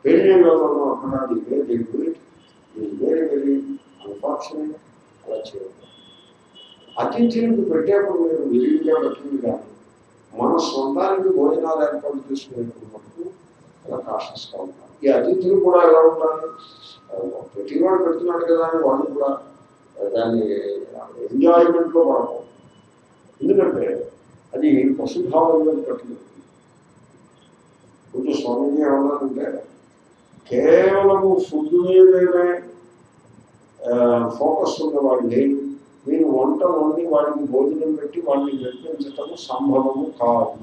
పెళ్ళిళ్ళలో అక్కడ ఇదే దిగు ఇది వెరీ వెరీ అన్ఫార్చునేట్ అలా చేయడం అతిథులకు పెట్టేప్పుడు మీరు విరివిగా పెట్టింది కానీ మన సొంతానికి భోజనాలు ఏర్పాటు చేసుకునేప్పుడు మటుకు అలా కాషస్గా ఉంటారు ఈ అతిథులు కూడా ఎలా ఉండాలి ప్రతివాడు పెడుతున్నాడు కదా అని వాళ్ళు కూడా దాన్ని ఎంజాయ్మెంట్లో పడకూడదు ఎందుకంటే అది పశుభావంలో పట్టింది కొంచెం స్వామిజీ ఏమన్నారంటే కేవలము ఫుడ్ మీదనే ఫోకస్ ఉన్న వాళ్ళని మీరు వంట వండి వాడికి భోజనం పెట్టి వాళ్ళని మెప్పించటము సంభవము కాదు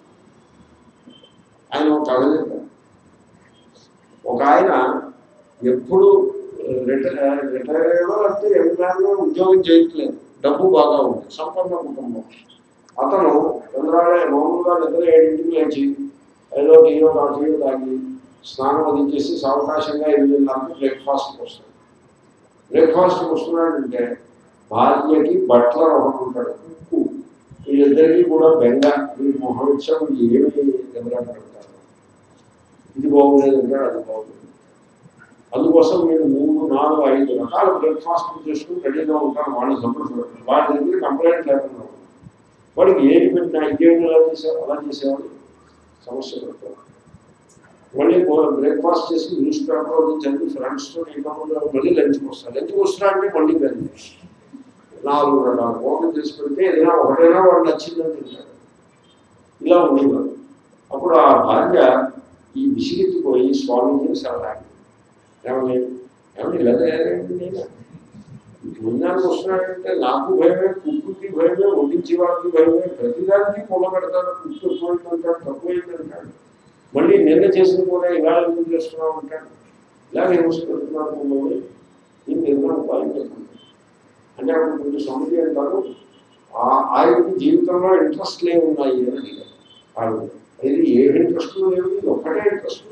ఆయన ఒక కథ చెప్పారు ఒక ఆయన ఎప్పుడు రిటైర్ రిటైర్ అయ్యాడో అంటే ఎంతగా ఉద్యోగం చేయట్లేదు డబ్బు బాగా ఉంది సంపన్న కుటుంబం అతను చంద్రాలే మామూలుగా నిద్ర ఏడింటికి లేచి ఏదో టీయో కాఫీయో తాగి స్నానం అది చేసి సావకాశంగా ఎనిమిదిన్నరకు బ్రేక్ఫాస్ట్కి వస్తాడు బ్రేక్ఫాస్ట్కి వస్తున్నాడంటే భార్యకి బట్టలు ఒకటి ఉంటాడు ఉప్పు వీళ్ళిద్దరికీ కూడా బెంగ వీళ్ళు మహోత్సవం ఏమి దెబ్బలాడతారు ఇది బాగులేదు అంటాడు అది బాగులేదు అందుకోసం మీరు మూడు నాలుగు ఐదు రకాల బ్రేక్ఫాస్ట్ చేసుకుని రెడీగా ఉంటారు వాళ్ళు సంతోషపడతారు వాటి దగ్గర కంప్లైంట్ లేకుండా ఉంటారు. వాడికి ఏది పెట్టినా ఇదేమి ఎలా చేసావు అలా చేసేవాడు సమస్య పెడతారు మళ్ళీ బ్రేక్ఫాస్ట్ చేసి న్యూస్ పేపర్ అది చదివి ఫ్రెండ్స్తో ఇంకా మళ్ళీ లంచ్కి వస్తారు లంచ్కి వస్తున్నా అంటే మళ్ళీ వెళ్ళి నాలుగు రకాల కూరలు చేసి పెడితే ఏదైనా ఒకటైనా వాడు నచ్చిందని తింటాడు ఇలా ఉండేవారు అప్పుడు ఆ భార్య ఈ విసిగెత్తిపోయి స్వామిని సలహా ఏమని ఏమని ఇలా తయారైంది నేను పుణ్యానికి వస్తున్నాడంటే నాకు భయమే కుక్కుకి భయమే వడ్డించే వాళ్ళకి భయమే ప్రతిదానికి పొల పెడతాడు కుక్కు ఎక్కువైందంటాడు తక్కువైందంటాడు మళ్ళీ నిన్న చేసిన కూడా ఇలా ఎందుకు చేస్తున్నావు అంటాడు ఇలా హింస పెడుతున్నాడు మమ్మల్ని దీనికి ఏదైనా ఉపాయం చెప్పండి అంటే అప్పుడు కొంచెం సమస్య అంటారు ఆ- ఆయనకి జీవితంలో ఇంట్రెస్ట్లే ఉన్నాయి అని అడిగారు ఆవిడ ఇది ఏ ఇంట్రెస్ట్ లేవు ఇది ఒక్కటే ఇంట్రెస్ట్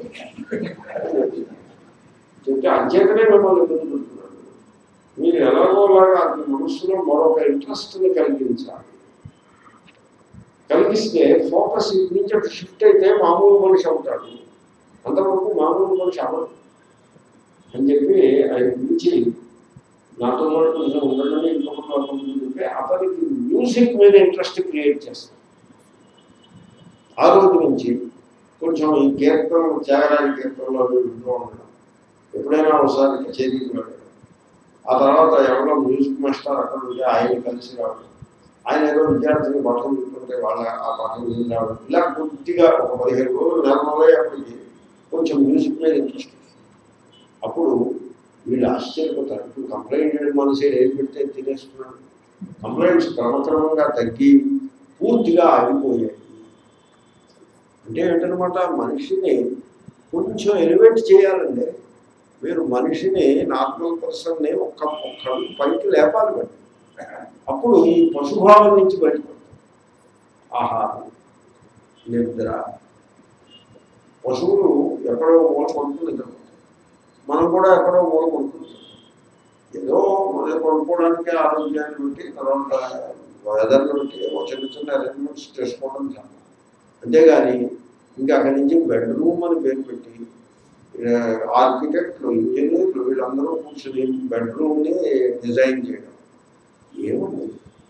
చెప్తే అధ్యతనే మిమ్మల్ని ఇబ్బంది పెడుతున్నాడు మీరు ఎలాగోలాగా అతని మనస్సులో మరొక ఇంట్రెస్ట్ని కలిగించాలి కలిగిస్తే ఫోకస్ ఇటు నుంచి అటు షిఫ్ట్ అయితే మామూలు మనిషి అవుతాడు అంతవరకు మామూలు మనిషి అవ్వదు అని చెప్పి ఆయన పిలిచి నాతో పాటు కొంచెం ఉండడమే ఇంకొకటి అవుతుంది చెప్పి అతనికి మ్యూజిక్ మీద ఇంట్రెస్ట్ క్రియేట్ చేస్తాడు ఆ రోజు నుంచి కొంచెం ఈ కీర్తన త్యాగరాజ కీర్తనలో అవి వింటూ ఉండడం ఎప్పుడైనా ఒకసారి కచేరీకి వెళ్ళడం ఆ తర్వాత ఎవరో మ్యూజిక్ మాస్టర్ అక్కడ ఉంటే ఆయన కలిసి రావడం ఆయన ఏదో విద్యార్థిని పాఠం చెప్తుంటే వాళ్ళ ఆ పాఠం విని రావడం ఇలా కొద్దిగా ఒక పదిహేను రోజులు నెల రోజులయ్యేప్పటికీ కొంచెం మ్యూజిక్ మీద ఇంట్రెస్ట్ అప్పుడు వీళ్ళు ఆశ్చర్యపోతారు ఇప్పుడు కంప్లైంట్ చేయడం మనసే ఏది పెడితే తినేస్తున్నాడు కంప్లైంట్స్ క్రమక్రమంగా తగ్గి పూర్తిగా ఆగిపోయాయి అంటే ఏంటనమాట మనిషిని కొంచెం ఎలివేట్ చేయాలండి మీరు మనిషిని నార్మల్ పర్సన్ని ఒక్క ఒక్క పైకి లేపాలి మరి అప్పుడు ఈ పశుభావం నుంచి బయటపడతాం ఆహారం నిద్ర పశువులు ఎక్కడో మూల పడుతుంది నిద్రపోతాయి మనం కూడా ఎక్కడో మూల పడుతుంది ఏదో మన పడుకోవడానికి ఆరోగ్యాన్ని బట్టి తర్వాత వెదర్ని బట్టి ఏవో చిన్న చిన్న అరేంజ్మెంట్స్ చేసుకోవడం చాలా అంతేగాని ఇంకా అక్కడి నుంచి బెడ్రూమ్ అని పేరు పెట్టి ఆర్కిటెక్ట్లు ఇంజనీర్లు వీళ్ళందరూ కూర్చొని బెడ్రూమ్ని డిజైన్ చేయడం ఏముంది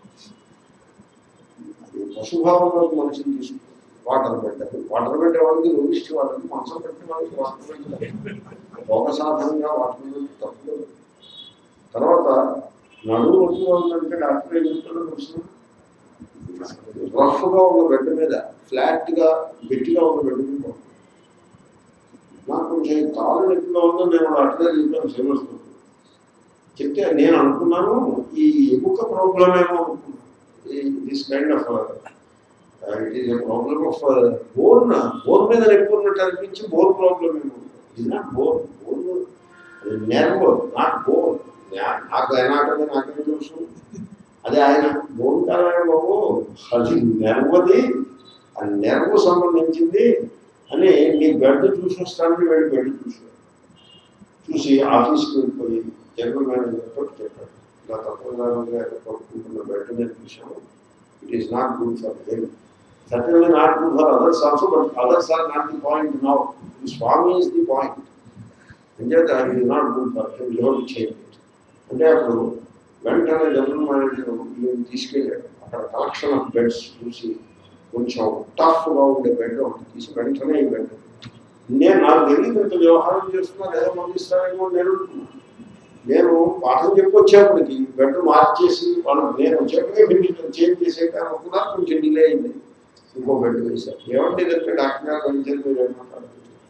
అది పశుభావంలో మనిషిని తీసుకుంటుంది వాటర్ పెట్టారు వాటర్ పెట్టే వాళ్ళకి రోగిష్టి వాళ్ళకి మంచం పెట్టిన వాళ్ళకి వాటర్ పెట్టారు భోగ సాధనంగా వాటర్ పెట్టి తప్పు తర్వాత నడువు నొప్పిగా ఉందంటే డాక్టర్ ఏం చెప్తాడో తెలుసు రఫ్గా ఉన్న బెడ్ మీద ఫ్లాట్గా గట్టిగా ఉన్న బెడ్ మీద పడుకో. నాకు కొంచెం కాలు నొప్పిగా ఉందో నేను అట్లే చెప్పాను ఫేమస్ చెప్తే నేను అనుకున్నాను ఈ ఎముక ప్రాబ్లం ఏమో అనుకున్నాను this kind of it is problem of bone bone మీద నొప్పి ఉన్నట్టు అనిపించి బోన్ ప్రాబ్లం ఏమో ఇది not bone bone nerve not bone నాకు ఎనాటమీ నాకేం తెలుసు అదే ఆయన బోన్ కాలే బాబు అది నెర్వది ఆ నెర్వ్ సంబంధించింది అని నీ బెడ్ చూసి వస్తానని వెళ్ళి బెడ్ చూసి చూసి ఆఫీస్కి వెళ్ళిపోయి జనరల్ మేనేజర్ తోటి చెప్పాడు ఇలా తత్వదారులుగా పడుకుంటున్న బెడ్ నేను చూసాము it is not good for health certainly not good for others also, but others are not the point now. The Swami is the point. అంచేత it is not good for him, you have to change it. అంటే అప్పుడు వెంటనే general manager ఈయన తీసుకెళ్ళాడు అక్కడ collection of beds చూసి కొంచెం టఫ్గా ఉండే బెడ్ ఒకటి తీసి వెంటనే ఈ బెడ్ నేను నాకు తెలియదు ఇంత వ్యవహారం చేస్తున్నా ఏదో పంపిస్తానేమో నేను అనుకున్నాను. నేను పాఠం చెప్పి వచ్చేప్పటికి బెడ్ మార్చేసి వాళ్ళు నేను వచ్చేప్పటికే ఫినిష్ చేంజ్ చేసేటాను అనుకున్నా కొంచెం డిలే అయింది ఇంకో బెడ్ వేశారు ఏమంటే ఇదంటే డాక్టర్ గారు వైద్యులు మీరు ఏమంటారు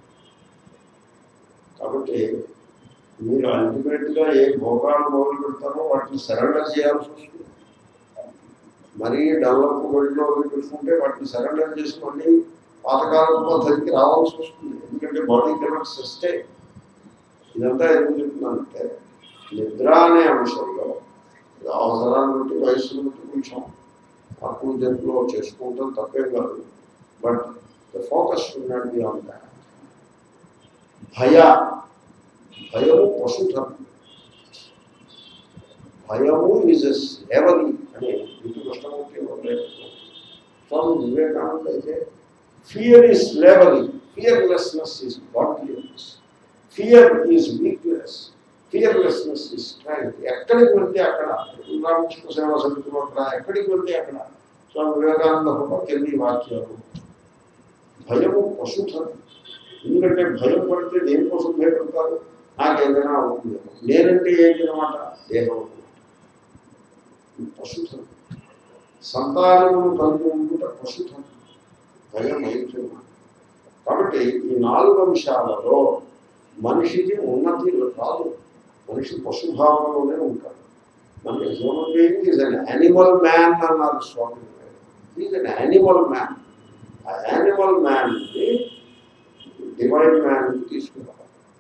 కాబట్టి మీరు అల్టిమేట్గా ఏ భోగాలు మొదలు పెడతారో వాటిని సరెండర్ చేయాల్సి వస్తుంది మరీ డెవలప్ వరల్డ్లో పెట్టుకుంటే వాటిని సరెండర్ చేసి మళ్ళీ పాతకాలం పద్ధతికి రావాల్సి వస్తుంది ఎందుకంటే బాడీ కెనాట్ సస్టే ఇదంతా ఎందుకు చెప్తున్నానంటే నిద్ర అనే అంశంలో ఇది అవసరాన్ని బట్టి వయసును బట్టి కొంచెం తక్కువ జంతులో చేసుకుంటాం తప్పేం కాదు బట్ ద ఫోకస్ ఉన్నాడు బియాండ్ దాట్ భయ భయము పశుధర్మం భయము ఈజ్ స్లేవరీ అని వీటి కృష్ణమూర్తి స్వామి వివేకానంద అయితే fear is slavery fearlessness is godliness fear is weakness fearlessness is strength ఎక్కడికి వెళ్తే అక్కడ రామకృష్ణ సేవా సమితిలో అక్కడ ఎక్కడికి వెళ్తే అక్కడ స్వామి వివేకానంద ఒక కింది వాక్యాలు భయము పశుధర్మం ఎందుకంటే భయం పడితే దేనికోసం భయపడతారు నాకేదైనా అవుతుంది నేనంటే ఏంటన్నమాట దేహం అన్నమాట. ఈ పశుధనం సంతానమును కలిగి ఉంటుంట పశుధనం భయం అయితే కాబట్టి ఈ నాలుగు అంశాలలో మనిషికి ఉన్నతి రాదు మనిషి పశుభావంలోనే ఉంటాడు మన human being is an animal man అన్నారు Swami is an animal man ఆ యానిమల్ మ్యాన్ని డివైన్ మ్యాన్కి తీసుకున్నాం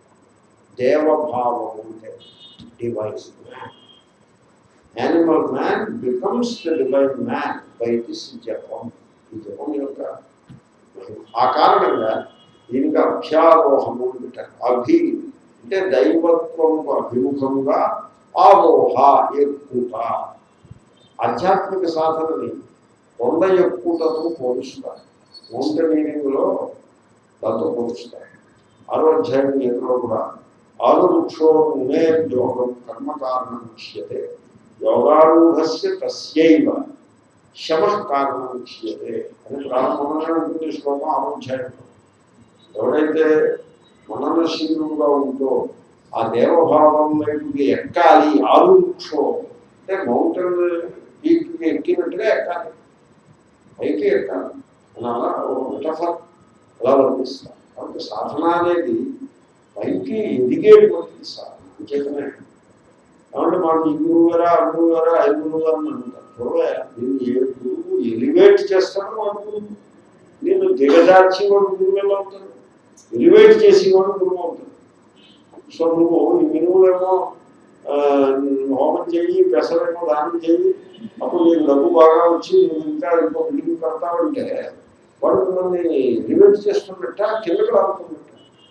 దేవభావం అంటే divine man animal man becomes the divine man by this జపం ఈ జపం యొక్క మహిమ. ఆ కారణంగా దీనికి అభ్యారోహము అని పెట్టారు అభి అంటే దైవత్వం అభిముఖంగా ఆరోహ ఎక్కుట ఆధ్యాత్మిక సాధనని కొండ ఎక్కుటతో పోలుస్తారు మౌంటనీరింగ్లో దాంతో పోలుస్తారు ఆరో అధ్యాయం గీతలో కూడా ఆరు వృక్షో మునే యోగం కర్మ కారణం ఇష్యతే యోగారూఢస్య తస్యైవ శమ కారణం ఇష్యతే అని ప్రారంభంలోనే ఉంటుంది శ్లోకం ఆరో అధ్యాయంలో ఎవడైతే మననశీలుగా ఉందో ఆ దేవభావం వైపుకి ఎక్కాలి ఆరు వృక్షో అంటే మౌంటైన్ పీక్కి ఎక్కినట్టుగా ఎక్కాలి పైకి ఎక్కాలి అని అలా ఒక మెటఫర్ అలా వర్తిస్తాం కాబట్టి సాధన అనేది పైకి ఎదిగేది వర్తిస్తాం అంచేతనే కాబట్టి మాకు ఈ గురువు గారా ఆ గురువు గారా ఐదు గురువు గారు అని అంటారు చూడవే నేను ఏ గురువు ఎలివేట్ చేస్తాడో వాడు గురువు నేను దిగజార్చి వాడు గురువు ఎలా అవుతాడు ఎలివేట్ చేసి వాడు గురువు అవుతాడు సో నువ్వు ఈ మినువులేమో ఆ, హోమం చేయి పెసరేమో దానం చేయి అప్పుడు నీకు డబ్బు బాగా వచ్చి నువ్వు ఇంకా ఇంకో బిల్డింగ్ కడతావంటే వాడు మిమ్మల్ని ఎలివేట్ చేస్తున్నట్ట కిందకు రాకున్నట్ట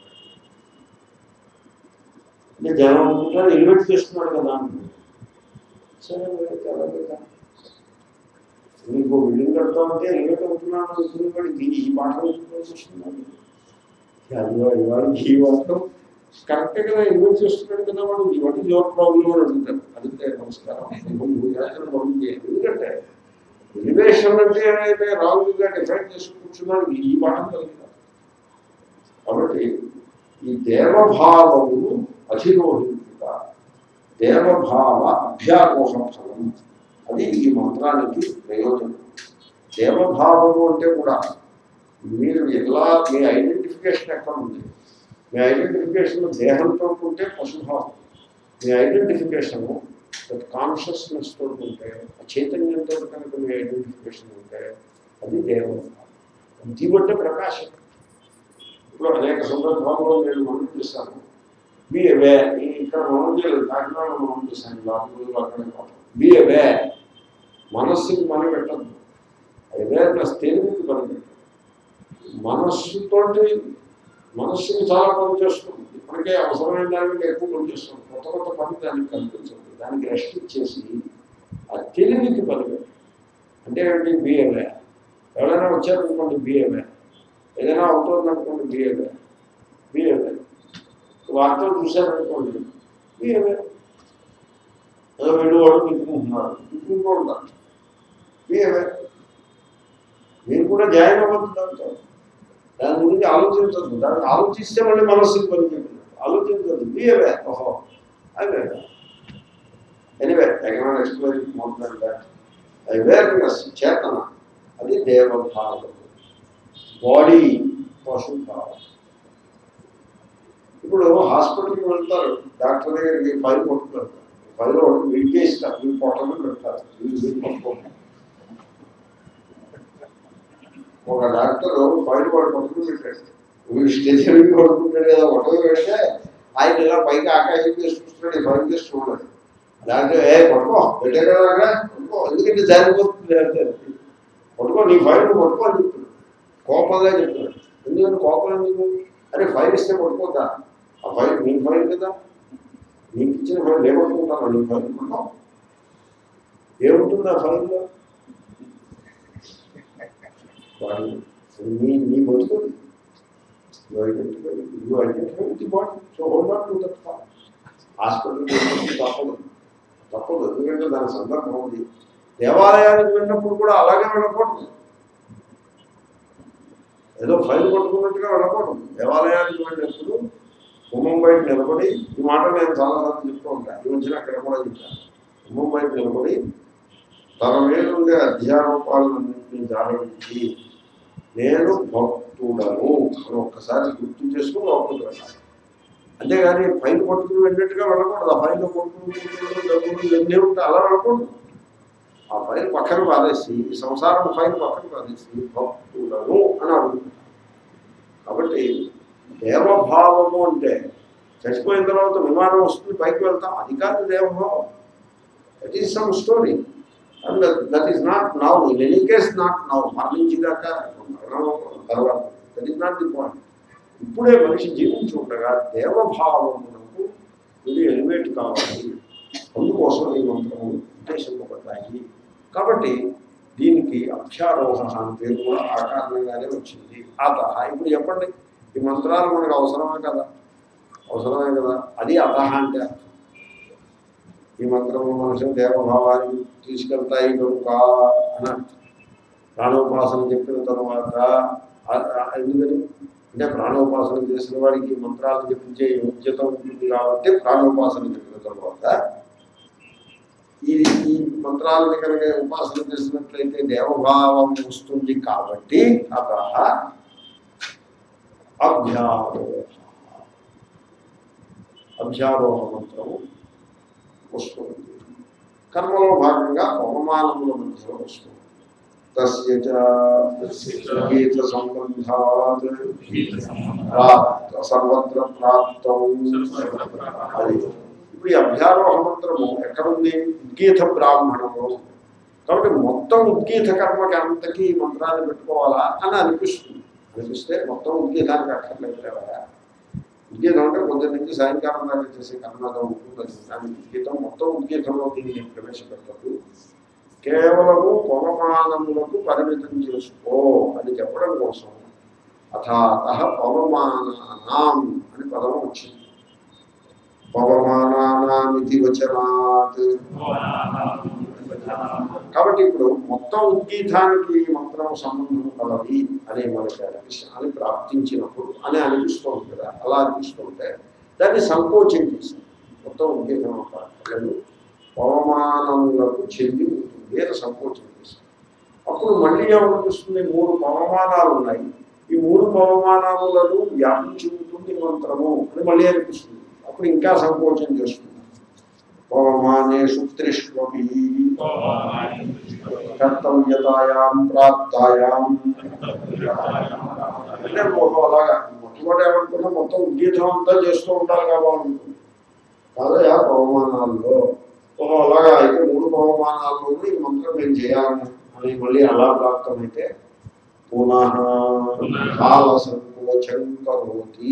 నేను జనం అనుకుంటాను ఎలివేట్ చేస్తున్నాడు కదా అనుకుంటాను సరే అయితే అలాగే కదా. నీకు బిల్డింగ్ కడతామంటే ఎలివేట్ అవుతున్నాను అనుకుని వాడికి ఈ పాఠం వస్తున్నాను ఇవాళ ఇవాళ ఈ వాటం కరెక్ట్ కదా ఇన్వైట్ చేస్తున్నాడు కదా వాడు వాట్ ఈజ్ యువర్ ప్రాబ్లం అని అడుగుతారు అడిగితే నమస్కారం పంపి చేయాలి ఎందుకంటే ఎలివేషన్ అంటే అయితే రాజుగా డిఫైన్ చేసి కూర్చున్నాడు ఈ పాఠం కలిగిన కాబట్టి ఈ దేవభావమును అధిరోహించుట దేవభావ అభ్యారోహ ఫలం అది ఈ మంత్రానికి ప్రయోజనం దేవభావము అంటే కూడా మీరు ఎలా మీ ఐడెంటిఫికేషన్ ఎక్కడ ఉంది మీ ఐడెంటిఫికేషన్ దేహంతో ఉంటే పశుభావం మీ ఐడెంటిఫికేషన్ కాన్షియస్నెస్ తోటి ఉంటే ఆ చైతన్యంతో కనుక మీ ఐడెంటిఫికేషన్ ఉంటే అది దేవభావం దీవంటే ప్రకాశం ఇప్పుడు అనేక సందర్భాల్లో నేను మనం చేస్తాను బి అవే ఇక్కడ మనం చేయలేదు కాకినాడ మనం చేశాను లాభంలో అక్కడ బి అవే మనస్సుకి మనం పెట్టద్దు అవేర్నెస్ తెలివికి పని పెట్టదు మనస్సుతోటి మనస్సుకి చాలా పని చేస్తుంది ఇప్పటికే అవసరమైన దానికి ఎక్కువ పని చేస్తుంది కొత్త కొత్త పని దానికి కనిపించదు దానికి రెస్ట్ ఇచ్చేసి ఆ తెలివికి పని పెట్టదు అంటే ఏంటి బి అవే ఎవరైనా వచ్చారనుకోండి బిఏవే ఏదైనా అవుతుందనుకోండి బిఏవే బిఏవే వార్తలు చూశారనుకోండి బిఏవే ఏదో వీళ్ళు వాడు తిట్టుకుంటున్నారు తిట్టుకుంటారు బిఏవే మీరు కూడా జాయిన్ అవ్వద్దు దాంతో దాని గురించి ఆలోచించద్దు దాన్ని ఆలోచిస్తే మళ్ళీ మనస్సుకి పని చెప్పినట్టు ఆలోచించద్దు బిఏవే ఓహో అదే anyway economic exploring more awareness చేతన అది దేవభావం బాడీ పశు భావం ఇప్పుడు హాస్పిటల్కి వెళ్తారు డాక్టర్ దగ్గరికి ఫైల్ కొట్టుకుంటారు ఫైల్ ఒకటి వీడికి ఇస్తారు వీళ్ళు పొట్టలు పెడతారు వీళ్ళు వీళ్ళు పట్టుకుంటారు ఒక డాక్టర్ ఫైల్ వాడు పట్టుకుని పెట్టాడు వీళ్ళు స్టేజ్ మీద పడుకుంటాడు కదా ఒకటి పెడితే ఆయన ఇలా పైకి ఆకాశం చేసి చూస్తున్నాడు ఈ ఫైల్ చేసి చూడాలి దాంట్లో ఏ పట్టుకో పెట్టారా పట్టుకో ఎందుకంటే జారిపోతుంది అంటే పట్టుకో నీ ఫైల్ నువ్వు పట్టుకో అని చెప్తున్నాడు కోపంగా చెప్తున్నాడు ఎందుకంటే కోపం ఎందుకు అరే ఫైల్ ఇస్తే పట్టుకోద్దా ఆ ఫైల్ నీ ఫైల్ కదా నీకు ఇచ్చిన ఫైల్ ఏమనుకుంటాను నీ ఫైల్ పట్టుకో ఏముంటుంది ఆ ఫైల్లో వాడు నీ నీ బతుకుతుంది you identify you identify with the body so hold on to that thought హాస్పిటల్కి తప్పదు తప్పదు ఎందుకంటే దాని సందర్భం ఉంది దేవాలయానికి వెళ్ళినప్పుడు కూడా అలాగే వెళ్ళకూడదు ఏదో ఫైల్ పట్టుకున్నట్టుగా వెళ్ళకూడదు దేవాలయానికి వెళ్ళినప్పుడు గుమ్మం బయట నిలబడి ఈ మాట నేను చాలాసార్లు చెప్తూ ఉంటాను ఈ మధ్యన అక్కడ కూడా చెప్పాను గుమ్మం బయట నిలబడి తన మీద ఉండే అధ్యారోపాలన్నింటినీ జాగ్రత్తి నేను భక్తుడను అని ఒక్కసారి గుర్తు చేసుకుని లోపలికి వెళ్ళాలి అంతేగాని ఫైల్ పట్టుకుని వెళ్ళినట్టుగా వెళ్ళకూడదు ఆ ఫైల్ పట్టుకుని డబ్బులు ఇవన్నీ ఉంటే అలా వెళ్ళకూడదు ఆ ఫైల్ పక్కన పారేసి ఈ సంసారం ఫైల్ పక్కన పారేసి భక్తులను అని అడుగుతుంది కాబట్టి దేవభావము అంటే చచ్చిపోయిన తర్వాత విమానం వస్తుంది పైకి వెళ్తాం అది కాదు దేవభావం that is some story and that is not now in any case not now మరణించేదాకా మరణం తర్వాత that is not the point ఇప్పుడే మనిషి జీవించి ఉండగా దేవభావమునకు ఇది ఎలివేట్ కావాలి అందుకోసం ఈ మంత్రములు ఉద్దేశింపబడ్డాయి కాబట్టి దీనికి అక్షారోహ అని పేరు కూడా ఆ కారణంగానే వచ్చింది అత ఇప్పుడు చెప్పండి ఈ మంత్రాలు మనకు అవసరమే కదా అవసరమే కదా అది అతహ అంటే అర్థం. ఈ మంత్రము మనుషులు దేవభావాన్ని తీసుకెళ్తాయి కనుక అని అర్థం. ప్రాణోపాసన చెప్పిన తర్వాత ఆ- ఆ- ఎందుకని అంటే ప్రాణోపాసన చేసిన వాడికి ఈ మంత్రాలు చెప్పించే యోగ్యత ఉంటుంది కాబట్టి ప్రాణోపాసన చెప్పిన తర్వాత ఈ ఈ మంత్రాలను కనుక ఉపాసన చేసినట్లయితే దేవభావం వస్తుంది కాబట్టి అత అభ్యారోహ అభ్యారోహ మంత్రము వస్తుంది కర్మలో భాగంగా అవమానముల మధ్యలో వస్తుంది తస్య చ గీత సంబంధాత్ ప్రాప్త సర్వత్ర ప్రాప్తం అది ఇప్పుడు ఈ అభ్యారోహ మంత్రము ఎక్కడుంది ఉద్గీత బ్రాహ్మణము కాబట్టి మొత్తం ఉద్గీత కర్మకి అంతకీ ఈ మంత్రాన్ని పెట్టుకోవాలా అని అనిపిస్తుంది అనిపిస్తే మొత్తం ఉద్గీతానికి అక్కర్లేదు కదా ఉద్గీతం అంటే పొద్దున్న నుంచి సాయంకాలం దాకా చేసే కర్మగా ఉంటుంది అది. దాని ఉద్గీతం మొత్తం ఉద్గీతంలో దీన్ని ప్రవేశపెట్టదు కేవలము పవమానములకు పరిమితం చేసుకో అని చెప్పడం కోసం అథాత పవమానానాం అని పదం వచ్చింది పవమానానామితి వచనాత్ కాబట్టి ఇప్పుడు మొత్తం ఉద్గీతానికి ఈ మంత్రం సంబంధం కలది అని మనకి అనిపిస్తుంది అని ప్రాప్తించినప్పుడు అని అనిపిస్తుంది కదా అలా అనిపిస్తుంటే దాన్ని సంకోచం చేసింది మొత్తం ఉద్గీతం అక్కర్లేదు పవమానములకు చెంది ఉంటుంది అని సంకోచం చేసింది అప్పుడు మళ్ళీ ఏమనిపిస్తుంది మూడు పవమానాలు ఉన్నాయి ఈ మూడు పవమానములను వ్యాపించి ఉంటుంది మంత్రము అని మళ్ళీ అనిపిస్తుంది అప్పుడు ఇంకా సంకోచం చేస్తుంది పవమానేషు త్రిష్వపి కర్తవ్యతాయాం ప్రాప్తాయాం అంటే మొత్తం అలాగా మొట్టమొదటి ఏమనుకున్నా మొత్తం ఉద్గీతం అంతా చేస్తూ ఉండాలి కావాలనుకుంటున్నాం కాదయా పవమానాల్లో ఓహో అలాగా అయితే మూడు పవమానాల్లోనూ ఈ మంత్రం నేను చేయాలని అని మళ్ళీ అలా ప్రాప్తమైతే పునః కాల సంకోచం కరోతి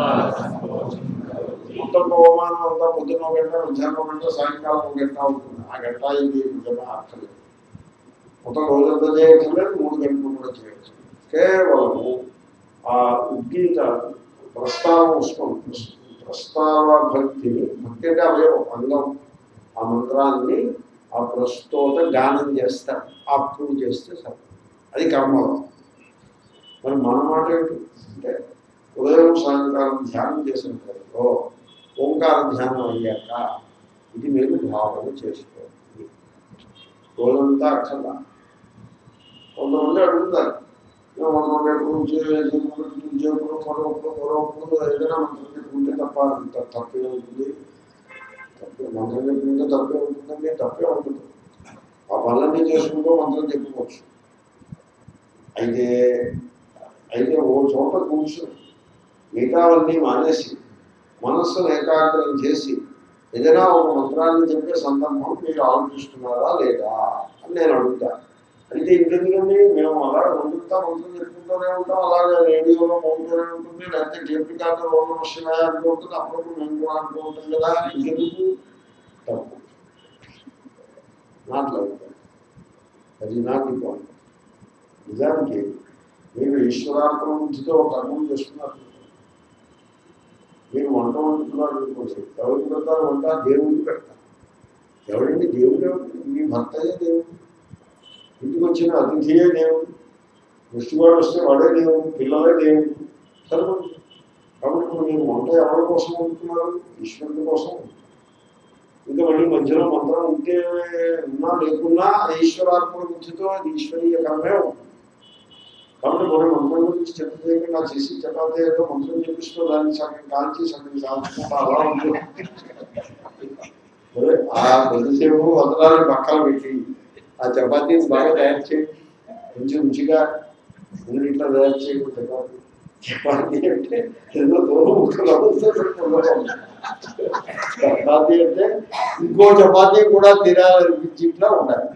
మొత్తం పవమానం అంతా పొద్దున ఒక గంట మధ్యాహ్నం ఒక గంట సాయంకాలం ఒక గంట ఉంటుంది ఆ గంట ఇది నిజంగా అర్థలేదు మొత్తం రోజంతా చేయక్కర్లేదు మూడు గంటలు కూడా చేయొచ్చు కేవలము ఆ ఉద్గీత ప్రస్తావ వస్తుంది ప్రస్తావ భక్తిని భక్తి అంటే అవయవం అంగం ఆ మంత్రాన్ని ఆ ప్రస్తోత గానం చేస్తారు అప్పుడు చేస్తే సరే అది కర్మలో మరి మన మాట ఏంటి అంటే ఉదయం సాయంకాలం ధ్యానం చేసిన తర్వాత ఓంకార ధ్యానం అయ్యాక ఇది మీరు భావన చేసుకోవాలి రోజంతా అక్కర్లా కొంతమంది అడుగుతారు మనం రేపు నుంచి ఉద్యోగం మరొకరు మరొకరు ఏదైనా మంత్రం చెప్పుకుంటే తప్ప అంత తప్పే ఉంటుంది తప్పే మంత్రం చెప్పుకుంటే తప్పే ఉంటుందండి తప్పే ఉంటుంది ఆ పనులన్నీ చేసుకుంటూ మంత్రం చెప్పుకోవచ్చు అయితే అయితే ఓ చోట కూర్చొని మిగతావన్నీ మానేసి మనస్సును ఏకాగ్రం చేసి ఏదైనా ఒక మంత్రాన్ని చెప్పే సందర్భం మీరు ఆలోచిస్తున్నారా లేదా అని నేను అడుగుతాను అయితే ఇంకెందుకండి మేము అలా రోజంతా మంత్రం చెప్పుకుంటూనే ఉంటాం అలాగే రేడియోలో మోగుతూనే ఉంటుంది లేకపోతే టేప్ రికార్డర్ ఓం నమ శివాయ అంటూ ఉంటుంది అప్పుడప్పుడు మేము కూడా అంటూ ఉంటాం కదా ఇంకెందుకు తప్పు నాట్ లైక్ అది నాట్ ది పాయింట్ నిజానికి మీరు ఈశ్వరార్పణ బుద్ధితో ఒక కర్మం చేస్తున్నారు మీరు వంట వండుతున్నారు అనుకోండి ఎవరికి పెడతారు వంట దేవుడికి పెడతారు ఎవడండి దేవుడు ఎవరు? మీ భర్తయే దేవుడు ఇంటికి వచ్చిన అతిథియే దేవుడు ముష్టివాడు వస్తే వాడే దేవుడు పిల్లలే దేవుడు సరిపడి కాబట్టి ఇప్పుడు మీరు వంట ఎవరి కోసం వండుతున్నారు ఈశ్వరుడి కోసం ఇంకా మళ్ళీ మధ్యలో మంత్రం ఉంటే ఉన్నా లేకున్నా అది ఈశ్వరార్పణ బుద్ధితో అది ఈశ్వరీయ కర్మే ఉంటుంది కాబట్టి మనం మంత్రం గురించి చెప్ప చేయకుండా చేసి చపాతీ ఏదో మంత్రం చెప్పిస్తూ దాన్ని సగం కాల్చి సగం కాల్చుకుంటా అలా ఉంటుంది మరి ఆ కొద్దిసేపు వదలాలని పక్కన పెట్టి ఆ చపాతీని బాగా తయారు చేయండి కొంచెం రుచిగా ముందు ఇట్లా తయారు చేయండి చపాతీ చపాతీ అంటే ఏదో దూరం ముక్కలు అవుతుంది చపాతీ అంటే ఇంకో చపాతీ కూడా తినాలనిపించి ఇట్లా ఉండాలి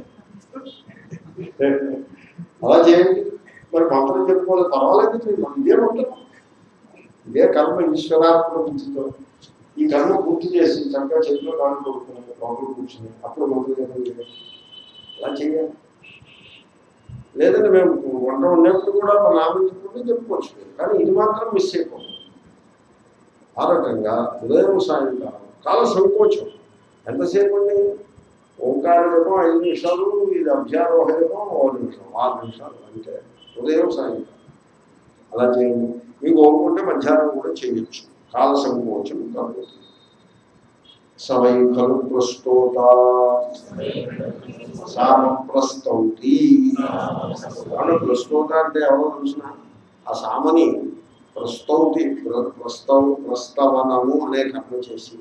అలా చేయండి మరి మంత్రం చెప్పుకోవాలి పర్వాలేదు మీరు మనం ఇదే ఉంటాం ఇదే కర్మ ఈశ్వరాత్మ బుద్ధితో ఈ కర్మ పూర్తి చేసి చక్కగా చేతిలో కాళ్ళు కొడుకున్నాను లోపల కూర్చుని అప్పుడు మంత్రం జపం చేయాలి అలా చేయాలి లేదంటే మేము వంట ఉన్నప్పుడు కూడా మా నామం చెప్పుకుంటే చెప్పుకోవచ్చు కానీ ఇది మాత్రం మిస్ అయిపోతుంది ఆ రకంగా ఉదయం సాయంకాలం చాలా సంకోచం ఎంతసేపు అండి ఓంకార జపం ఐదు నిమిషాలు ఇది అభ్యారోహ జపం ఓ నిమిషం ఆరు నిమిషాలు అంతే ఉదయం సాయంకాలం అలా చేయండి మీకు ఓపుకుంటే మధ్యాహ్నం కూడా చేయొచ్చు కాల సంకోచం కాదు సమై ఖలు ప్రస్తోత సామ ప్రస్తౌతి అవును ప్రస్తోత అంటే ఎవరో తెలిసిన ఆ సామని ప్రస్తౌతి ప్ర- ప్రస్తౌ ప్రస్తవనము అనే కర్మ చేసి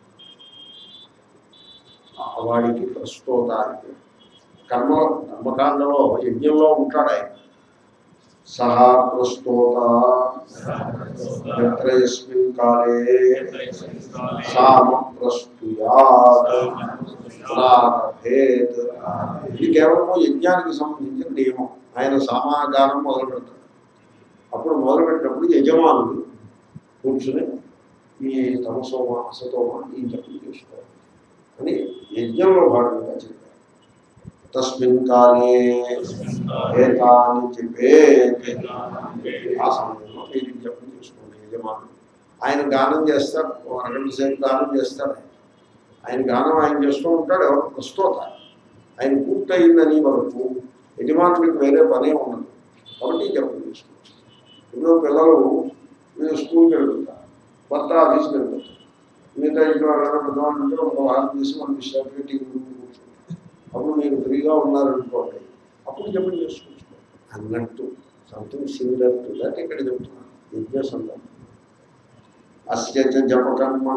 ఆ వాడికి ప్రస్తోత అంటే కర్మ కర్మకాండలో యజ్ఞంలో ఉంటాడు ఆయన సహా ప్రస్తోత ఎత్ర యస్మిన్ కాలే సామ ప్రస్తుయాత్ ప్రారభేత్ ఇది కేవలము యజ్ఞానికి సంబంధించిన నియమం ఆయన సామాగానం మొదలు పెడతాడు అప్పుడు మొదలు పెట్టినప్పుడు యజమానులు కూర్చుని ఈ తమసోమ అసతోమ ఈ జపం చేసుకోవాలి అని యజ్ఞంలో భాగంగా చెప్పారు తస్మిన్ కాలే ఏతాని చెప్పే ఆ సమయంలో మీరు ఈ జపం చేసుకోండి యజమానులు ఆయన గానం చేస్తారు ఓ అరగంట సేపు గానం చేస్తారు ఆయన ఆయన గానం ఆయన చేస్తూ ఉంటాడు ఎవరు ప్రస్తోత ఆయన పూర్తయిందని వరకు యజమానుడికి వేరే పనే ఉండదు కాబట్టి ఈ జపం చేసుకోవచ్చు ఇప్పుడు పిల్లలు మీరు స్కూల్కి వెళ్తుంటారు కొత్త ఆఫీస్కి వెళ్తుంటారు మిగతా ఇంట్లో ఎవరైనా పెద్దవాళ్ళంటే ఒక వారం తీసి మన విషయాలు టీవీ ముందు కూర్చుంటారు అప్పుడు మీరు ఫ్రీగా ఉన్నారనుకోండి అప్పుడు జపం చేసుకోవచ్చు అన్నట్టు సంథింగ్ సిమిలర్ టు దట్ ఇక్కడ చెప్తున్నాను యజ్ఞ సందర్భం అస్య చ జపకర్మణ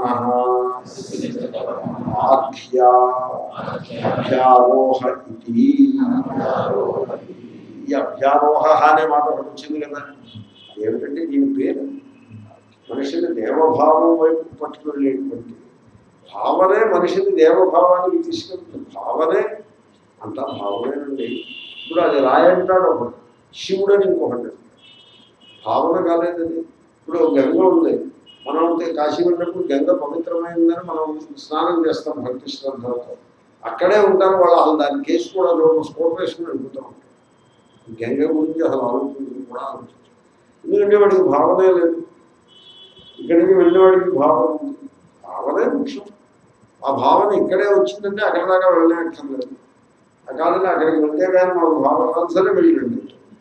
ఆఖ్యా అభ్యారోహ ఇది ఈ అభ్యారోహ అనే మాట ఒకటి వచ్చింది కదా ఏమిటంటే దీని పేరు మనిషిని దేవభావం వైపు పట్టుకెళ్ళేటువంటి భావనే మనిషిని దేవభావానికి తీసుకెళ్తుంది భావనే అంతా భావనేనండి ఇప్పుడు అది రాయంటాడు ఒకటి శివుడు అని ఇంకొకటి భావన కాలేదండి ఇప్పుడు గంగ ఉంది మనం కాశీ వెళ్ళినప్పుడు గంగ పవిత్రమైందని మనం స్నానం చేస్తాం భక్తి శ్రద్ధలతో అక్కడే ఉంటారు వాళ్ళు అసలు దాని కేసు కూడా స్కోర్ వేసుకుని అడుగుతూ ఉంటారు గంగ గురించి అసలు ఆలోచించి కూడా ఆలోచించారు ఎందుకంటే వాడికి భావనే లేదు ఇక్కడికి వెళ్ళేవాడికి భావన ఉంది భావనే ముఖ్యం ఆ భావన ఇక్కడే వచ్చిందంటే అక్కడ దాకా వెళ్ళనే అక్కర్లేదు ఆ కాలంలో అక్కడికి వెళ్తే కానీ మాకు భావన రాదు సరే వెళ్ళండి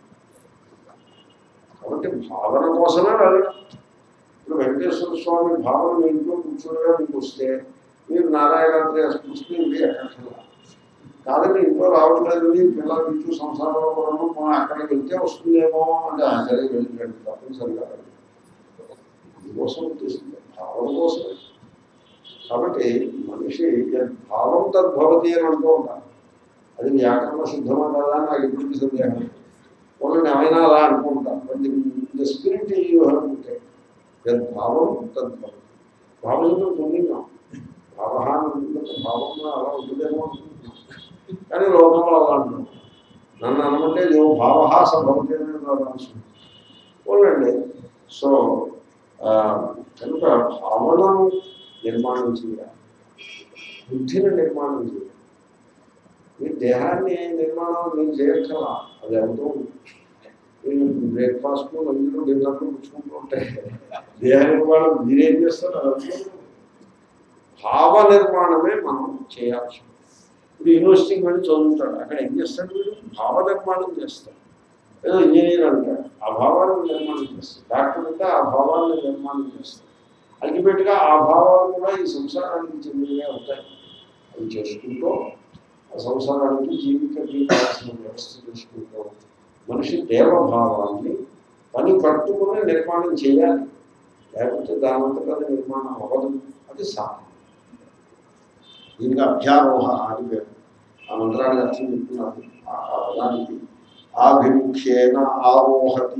కాబట్టి భావన కోసమే వెళ్ళడం ఇప్పుడు వెంకటేశ్వర స్వామి భావన మీ ఇంట్లో కూర్చోగా మీకు వస్తే మీరు నారాయణాద్రి స్మృతిని ఇవి ఎక్కర్లా కాదని ఇంట్లో రావట్లేదు పిల్లలు ఇంట్లో సంసారంలో కూడా మనం అక్కడికి వెళ్తే వస్తుందేమో అంటే "ఆ, సరే వెళ్ళండి తప్పనిసరిగా వెళ్ళండి." కోసం ఉద్దేశించారు భావం కోసమే కాబట్టి మనిషి భావం తద్భవతి అని అంటూ ఉంటారు అది వ్యాకరణ శుద్ధమా కదా అని నాకు ఎప్పటికీ సందేహం వాళ్ళని ఏమైనా అలా అనుకుంటారు but the spirit you have ఉంటే భావం తద్భవతి భావంతో పొందినాం భావహాన్ని భావంలో అలా ఉంటుందేమో అనుకుంటున్నాం కానీ లోకంలో అలా అంటున్నాం నన్ను అనమంటే నువ్వు భావహాస భవతి అని రావాల్సింది పోలండి సో ఆ, కనుక భావనను నిర్మాణం చేయాలి బుద్ధిని నిర్మాణం చేయాలి మీ దేహాన్ని నిర్మాణం మీరు చేయక్కలా అది అవుతూ ఉంటుంది మీరు బ్రేక్ఫాస్ట్ లంచ్లు డిన్నర్లు పుచ్చుకుంటూ ఉంటే దేహ నిర్మాణం మీరేం చేస్తారు అది అవుతూ ఉంటుంది. భావ నిర్మాణమే మనం చేయాల్సి ఉంటుంది. ఇప్పుడు యూనివర్సిటీకి వెళ్ళి చదువుతాడు అక్కడ ఏం చేస్తాడు వీడు భావ నిర్మాణం చేస్తాడు ఏదో ఇంజనీర్ అంటాడు ఆ భావాన్ని నిర్మాణం చేస్తాడు డాక్టర్ అంటే ఆ భావాన్ని నిర్మాణం చేస్తాడు అల్టిమేట్గా ఆ భావాలు కూడా ఈ సంసారానికి చెందినవే అవుతాయి అవి చేసుకుంటూ ఆ సంసారానికి జీవితానికి కావాల్సిన వ్యవస్థ చేసుకుంటూ మనిషి దేవభావాన్ని పని కట్టుకుని నిర్మాణం చేయాలి లేకపోతే దానంతగా నిర్మాణం అవ్వదు అది సాధన దీనికి అభ్యారోహ అని పేరు ఆ మంత్రానికి అర్థం చెప్తున్నారు ఆ ఆ పదానికి ఆభిముఖ్యేన ఆరోహతి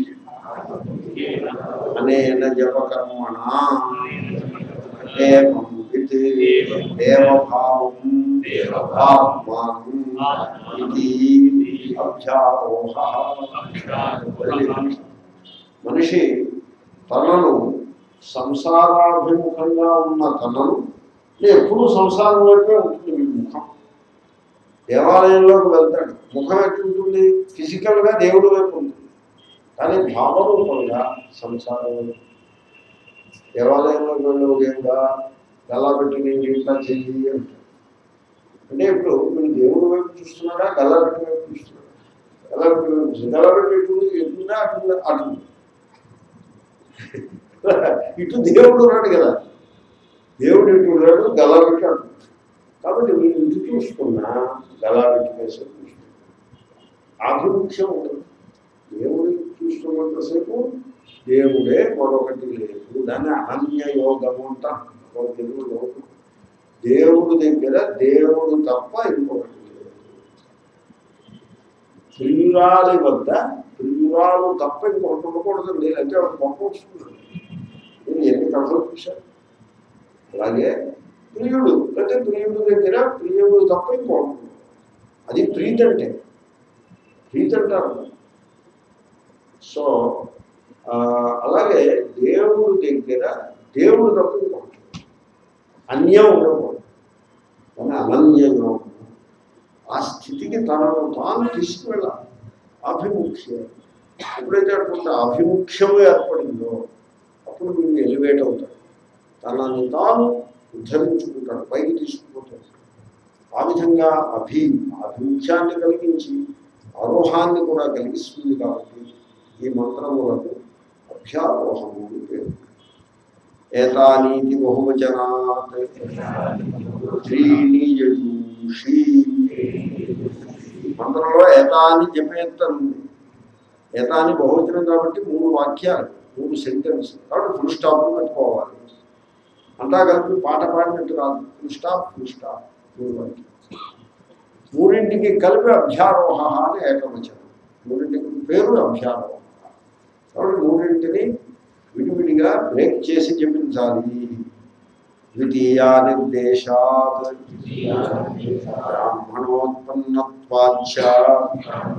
అనేన జపకర్మణ ఏవం విత్ దేవభావం ఆత్మానం ఇది అభ్యారోహ మనిషి తనను సంసారాభిముఖంగా ఉన్న తనను ఎప్పుడూ సంసారం వైపే ఉంటుంది మీ ముఖం దేవాలయంలోకి వెళ్తాడు ముఖం ఎట్లుంటుంది ఫిజికల్గా దేవుడి వైపు ఉంటుంది కానీ భావరూపంగా సంసారం వైపు దేవాలయంలోకి వెళ్ళే దేవుడా గల్లా పెట్టి నేను ఇట్లా చెయ్యి అంటాడు అంటే ఇప్పుడు మీరు దేవుడి వైపు చూస్తున్నాడా గల్లా పెట్టి వైపు చూస్తున్నాడా గల్లా పెట్టి వైపు చూస్తున్నాడు గల్లా పెట్టి ఎటుంది ఎటుందా అటుందా అటు ఇటు దేవుడు ఉన్నాడు కదా దేవుడు ఇటు ఉన్నాడు గల్లా పెట్టి అటు కాబట్టి మీరు ఇటు చూసుకున్నా గల్లా పెట్టి వేసే చూస్తున్నా ఆభిముఖ్యం ఉంటుంది దేవుడు చూస్తున్నంతసేపు దేవుడే మరొకటి లేదు దాన్ని అనన్య యోగము అంటారు ఒక తెలుగు లోకం దేవుడు దగ్గర దేవుడు తప్ప ఇంకొకటి లేదు ప్రియురాలి వద్ద ప్రియురాలు తప్ప ఇంకొకటి ఉండకూడదండి అంటే ఒక గొప్ప వస్తుంది నేను ఎన్ని కథలు చూశాను అలాగే ప్రియుడు అంటే ప్రియుడు దగ్గర ప్రియుడు తప్ప ఇంకొకటి ఉండదు. అది ప్రీతి అంటే ప్రీతి అంటారు సో ఆ, అలాగే దేవుడు దగ్గర దేవుడు తప్ప ఇంకొకటి అన్యం ఉండకూడదు కానీ అనన్యంగా ఆ స్థితికి తనను తాను తీసుకువెళ్ళాలి ఆభిముఖ్యం ఎప్పుడైతే అటువంటి ఆభిముఖ్యము ఏర్పడిందో అప్పుడు వీడు ఎలివేట్ అవుతాడు తనని తాను ఉద్ధరించుకుంటాడు పైకి తీసుకుపోతాడు ఆ విధంగా అభి ఆభిముఖ్యాన్ని కలిగించి ఆరోహాన్ని కూడా కలిగిస్తుంది కాబట్టి ఈ మంత్రములకు అభ్యారోహము అని పేరు ఏతానీతి బహువచనాత్ త్రీణి యజూషి మంత్రంలో ఏతాని జపేత్తరు ఉంది ఏతాని బహువచనం కాబట్టి మూడు వాక్యాలు మూడు సెంటెన్స్ కాబట్టి ఫుల్ స్టాప్ పెట్టుకోవాలి అంతా కలిపి పాట పాడినట్టు కాదు ఫుల్ స్టాప్ ఫుల్ స్టాప్ మూడు వాక్యాలు మూడింటికి కలిపి అభ్యారోహ అని ఏకవచనం మూడింటికి పేరు అభ్యారోహ కాబట్టి మూడింటిని విడివిడిగా బ్రేక్ చేసి చెప్పించాలి ద్వితీయా నిర్దేశాత్ బ్రాహ్మణోత్పన్నత్వాచ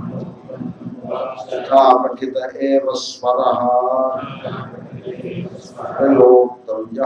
యథా పఠిత ఏవ స్వర ప్రయోక్తవ్య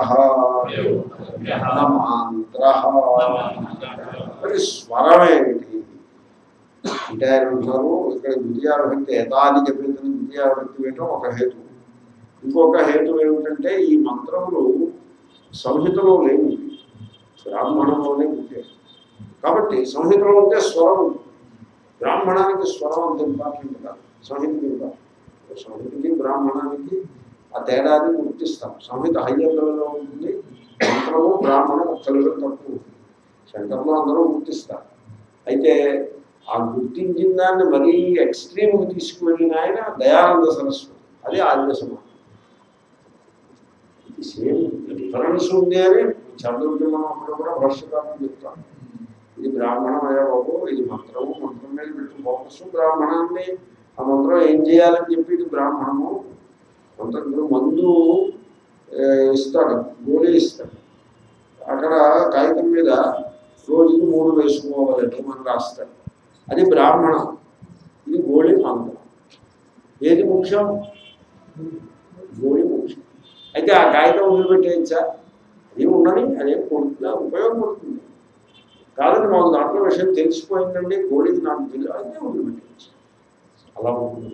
మంత్ర మరి స్వరం ఏమిటి అంటే ఆయన అంటున్నారు ఇక్కడ ద్వితీయావిభక్తి యథాని చెప్పింది ద్వితీయావిభక్తి వేయటం ఒక హేతు ఇంకొక హేతు ఏమిటంటే ఈ మంత్రములు సంహితలో లేవు బ్రాహ్మణంలోనే ఉంటాయి కాబట్టి సంహితలో ఉంటే స్వరం ఉంది. బ్రాహ్మణానికి స్వరం అంత ఇంపార్టెంట్ కాదు సంహితకి ఇంపార్టెంట్ సంహితకి బ్రాహ్మణానికి ఆ తేడాన్ని గుర్తిస్తాం సంహిత హయ్యర్ లెవెల్లో ఉంటుంది మంత్రము బ్రాహ్మణం ఒక్క లెవెల్ తక్కువ ఉంటుంది శంకర్లో అందరూ గుర్తిస్తారు అయితే ఆ గుర్తించిన దాన్ని మరీ ఎక్స్ట్రీమ్కి తీసుకువెళ్ళిన ఆయన దయానంద సరస్వతి అది ఆర్య సమాజం ఇది సేమ్ డిఫరెన్స్ ఉంది అని చంద్రుడిలో అప్పుడు కూడా భాష్యకారం చెప్తాను ఇది బ్రాహ్మణం అయ్యా బాబు ఇది మంత్రము మంత్రం మీద పెట్టు ఫోకస్ బ్రాహ్మణాన్ని ఆ మంత్రం ఏం చేయాలని చెప్పి ఇది బ్రాహ్మణము మంత్రం మందు ఏ, ఇస్తాడు గోళీ ఇస్తాడు అక్కడ కాగితం మీద రోజుకి మూడు వేసుకోవాలని మనం రాస్తాడు అది బ్రాహ్మణం ఇది గోళీ మంత్రం ఏది ముఖ్యం గోళీ ముఖ్యం అయితే ఆ కాగితం వదిలిపెట్టేయచ్చా అది ఉండని అదేం కొడుతుందా ఉపయోగపడుతుంది కాదని మాకు దాంట్లో విషయం తెలిసిపోయిందండి గోళీకి నాకు తెలియదు అయితే వదిలిపెట్టేయచ్చు అలా ఉంటుంది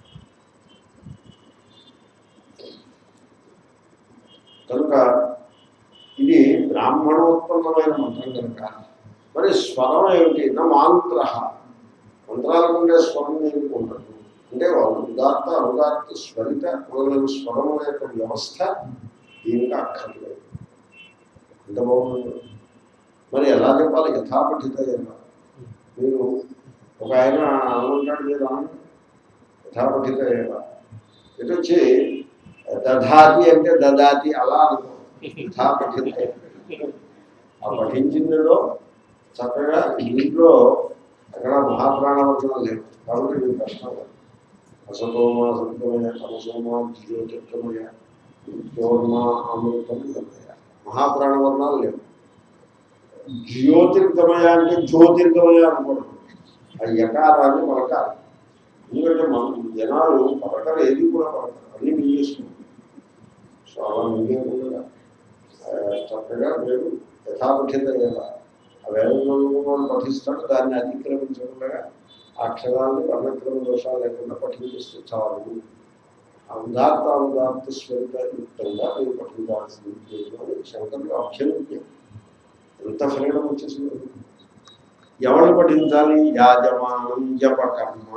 కనుక ఇది బ్రాహ్మణోత్పన్నమైన మంత్రం కనుక మరి స్వరం ఏమిటి నా మాంత్ర మంత్రాలకు ఉండే స్వరం ఏమిటి ఉండదు అంటే ఉదాత్త అనుదాత్త స్వరిత మొదలైన స్వరముల యొక్క వ్యవస్థ దీనికి అక్కర్లేదు ఎంత బాగుంది మరి ఎలా చెప్పాలి యథాపఠిత ఎలా మీరు ఒక ఆయన అనుకుంటాడు మీరు అనండి. యథాపఠిత ఎలా ఇటు వచ్చి దధాతి అంటే దదాతి అలా అనుకో యథాపఠిత ఆ పఠించిందిలో చక్కగా ఇంట్లో అక్కడ మహాప్రాణవచనం లేదు కాబట్టి మీకు కష్టం లేదు అసతోమ సత్యమయ తమసోమ జ్యోతిర్గమయ జ్యోర్మ అమృతం గమయ మహాప్రాణవర్ణాలు లేవు జ్యోతిర్గమయ అంటే జ్యోతిర్గమయ అనుకోవడం ఆ యకారాన్ని పలకాలి ఎందుకంటే మన జనాలు పలకలు ఏది కూడా పలకరు అన్ని మింగేసుకుంటారు సో అలా మింగేయకుండా ఆ, చక్కగా మీరు యథాపఠిత ఎలా ఆ వేదంలో పఠిస్తాడు దాన్ని అతిక్రమించకుండా ఆ అక్షరాన్ని వర్ణక్రమ దోషాలు లేకుండా పఠించేస్తే చాలు ఆ ఉదాత్త ఉదాత్త స్వరిత యుక్తంగా మీరు పఠించాల్సింది అని శంకరులు అభ్యర్థించారు ఎంత ఫ్రీడమ్ వచ్చేసింది ఎవరు పఠించాలి యాజమానం జపకర్మ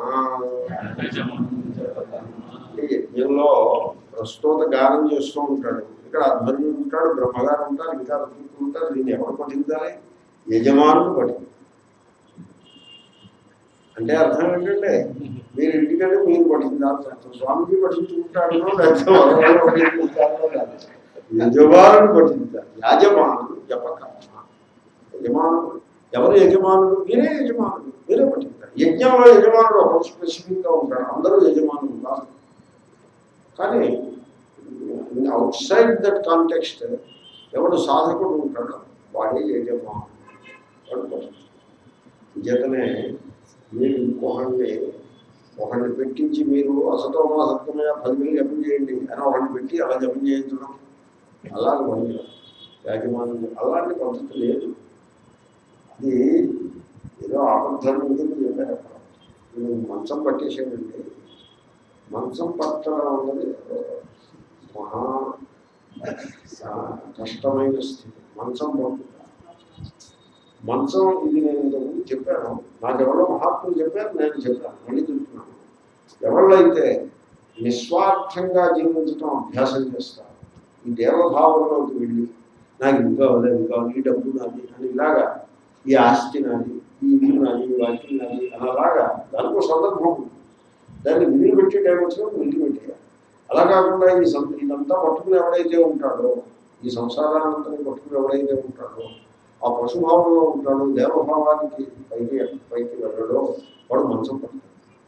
ఈ యజ్ఞంలో ప్రస్తుత గానం చేస్తూ ఉంటాడు ఇక్కడ అధ్వర్యుడు ఉంటాడు బ్రహ్మగారు ఉంటారు ఇంకా ఋతువులు ఉంటారు దీన్ని ఎవరు పఠించాలి యజమానులు పఠించాలి అంటే అర్థం ఏంటంటే మీరు ఇంటికంటే మీరు పఠించాల్సి అర్థం స్వామికి పఠించుకుంటాడో లేకపోతే వరవాళ్ళు పఠించుకుంటాడో కాదు యజమానులు పఠించాలి యాజమానులు జపకర్మ యజమానులు ఎవరు యజమానులు మీరే యజమానులు మీరే పఠించాలి యజ్ఞంలో యజమానుడు ఒక స్పెసిఫిక్గా ఉంటాడు అందరూ యజమానులు కాదు కానీ అవుట్ సైడ్ దట్ కాంటెక్స్ట్ ఎవడు సాధకుడు ఉంటాడో వాడే యజమానుడు వాడు పఠించాలి చేతనే మీరు ఇంకొకరిని ఒకరిని పెట్టించి మీరు అసతోమా సత్యమయ పదివేలు జపం చేయండి అని ఒకరిని పెట్టి అలా జపం చేయించడం అలాగే పని యాజమాన్యం అలాంటి పద్ధతి లేదు అది ఏదో ఆపద్ధర్మం కింద చెప్పారు అక్కడ మీరు మంచం పట్టేసేయండి మంచం పట్టడం అన్నది మహా ఆ, కష్టమైన స్థితి మంచం పట్టుట మంచం ఇది నేను ఇంతకుముందు చెప్పాను నాకెవరో మహాత్ములు చెప్పారు నేను చెప్పాను మళ్ళీ చెప్తున్నాను ఎవళ్ళైతే నిస్వార్థంగా జీవించడం అభ్యాసం చేస్తారు ఈ దేవభావంలోకి వెళ్ళి నాకు ఇంకా కావాలి ఇంకా కావాలి, ఈ డబ్బు నాది అని ఇలాగా ఈ ఆస్తి నాది ఈ ఇల్లు నాది ఈ వాక్యం నాది అలాగా దానికి ఒక సందర్భం ఉంది. దాన్ని విధులు పెట్టే టైం వచ్చినప్పుడు విధులు పెట్టేయాలి అలా కాకుండా ఈ సం ఇదంతా పట్టుకుని ఎవడైతే ఉంటాడో ఈ సంసారానంతా పట్టుకుని ఎవడైతే ఉంటాడో ఆ పశుభావంలో ఉంటాడో దేవభావానికి పైకి పైకి వెళ్ళడో వాడు మంచం పడతాడు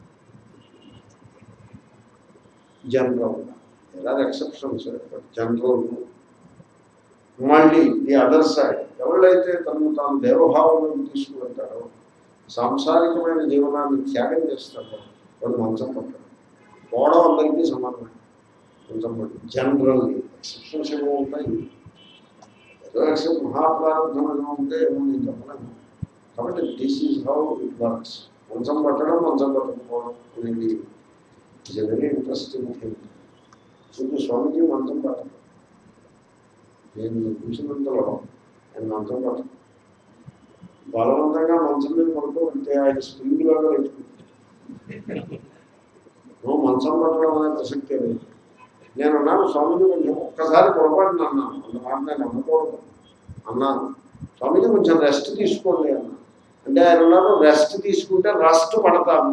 జనరల్ ఎలా ఎక్సెప్షన్స్ బట్ జనరల్ మళ్ళీ ది అదర్ సైడ్ ఎవరైతే తనను తాను దేవభావంలోకి తీసుకువెళ్తాడో సాంసారికమైన జీవనాన్ని త్యాగం చేస్తాడో వాడు మంచం పట్టాడు పోవడం అందరికీ సమానమే మంచం పట్టడం జనరల్లీ ఎక్సెప్షన్స్ ఏమో ఉంటాయి ఏదో ఎక్సెప్ట్ మహాప్రారంభం ఏమో ఉంటే ఏమో నేను చెప్పలేను కాబట్టి this is how it works మంచం పట్టడం మంచం పట్టకపోవడం అనేది it's a very interesting thing ఇప్పుడు స్వామిజీ మంచం పట్టడం నేను చూసినంతలో ఆయన మంచం పట్టడం బలవంతంగా మంచం మీద పడుతూ ఉంటే ఆయన స్ప్రింగ్ లాగా లేచుకుంటాడు నువ్వు మంచం పట్టడం అనే ప్రసక్తే లేదు నేను అన్నాను స్వామిజీ కొంచెం ఒక్కసారి పొరపాటున అన్నాను అంత మాట నేను అమ్మకూడదు అన్నాను స్వామిజీ కొంచెం రెస్ట్ తీసుకోండి అన్నా అంటే ఆయన అన్నారు రెస్ట్ తీసుకుంటే రస్ట్ పడతాము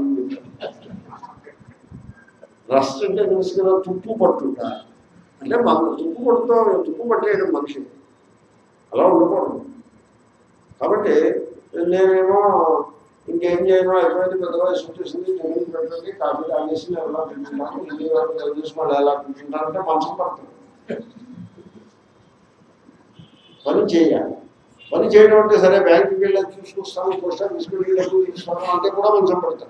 రస్ట్ అంటే తెలుసు కదా తుప్పు పట్టుట అంటే మన తుప్పు పట్టుతో తుప్పు పట్టేయడం మనిషి అలా ఉండకూడదు కాబట్టి నేనేమో ఇంకేం చేయను అయిపోయింది పెద్ద వయసు వచ్చేసింది జగన్ పెట్టండి కాఫీ తాగేసి నేను ఎలా తింటున్నాను ఇల్లు వరకు చూసి మళ్ళీ ఎలా తింటుంటానంటే మనసు పడుతుంది పని చేయాలి పని చేయడం అంటే సరే బ్యాంకుకి వెళ్ళి చూసుకొస్తాను పోస్ట్ ఆఫీస్కి వెళ్ళి డబ్బులు తీసుకున్నాను అంటే కూడా మంచం పడతాను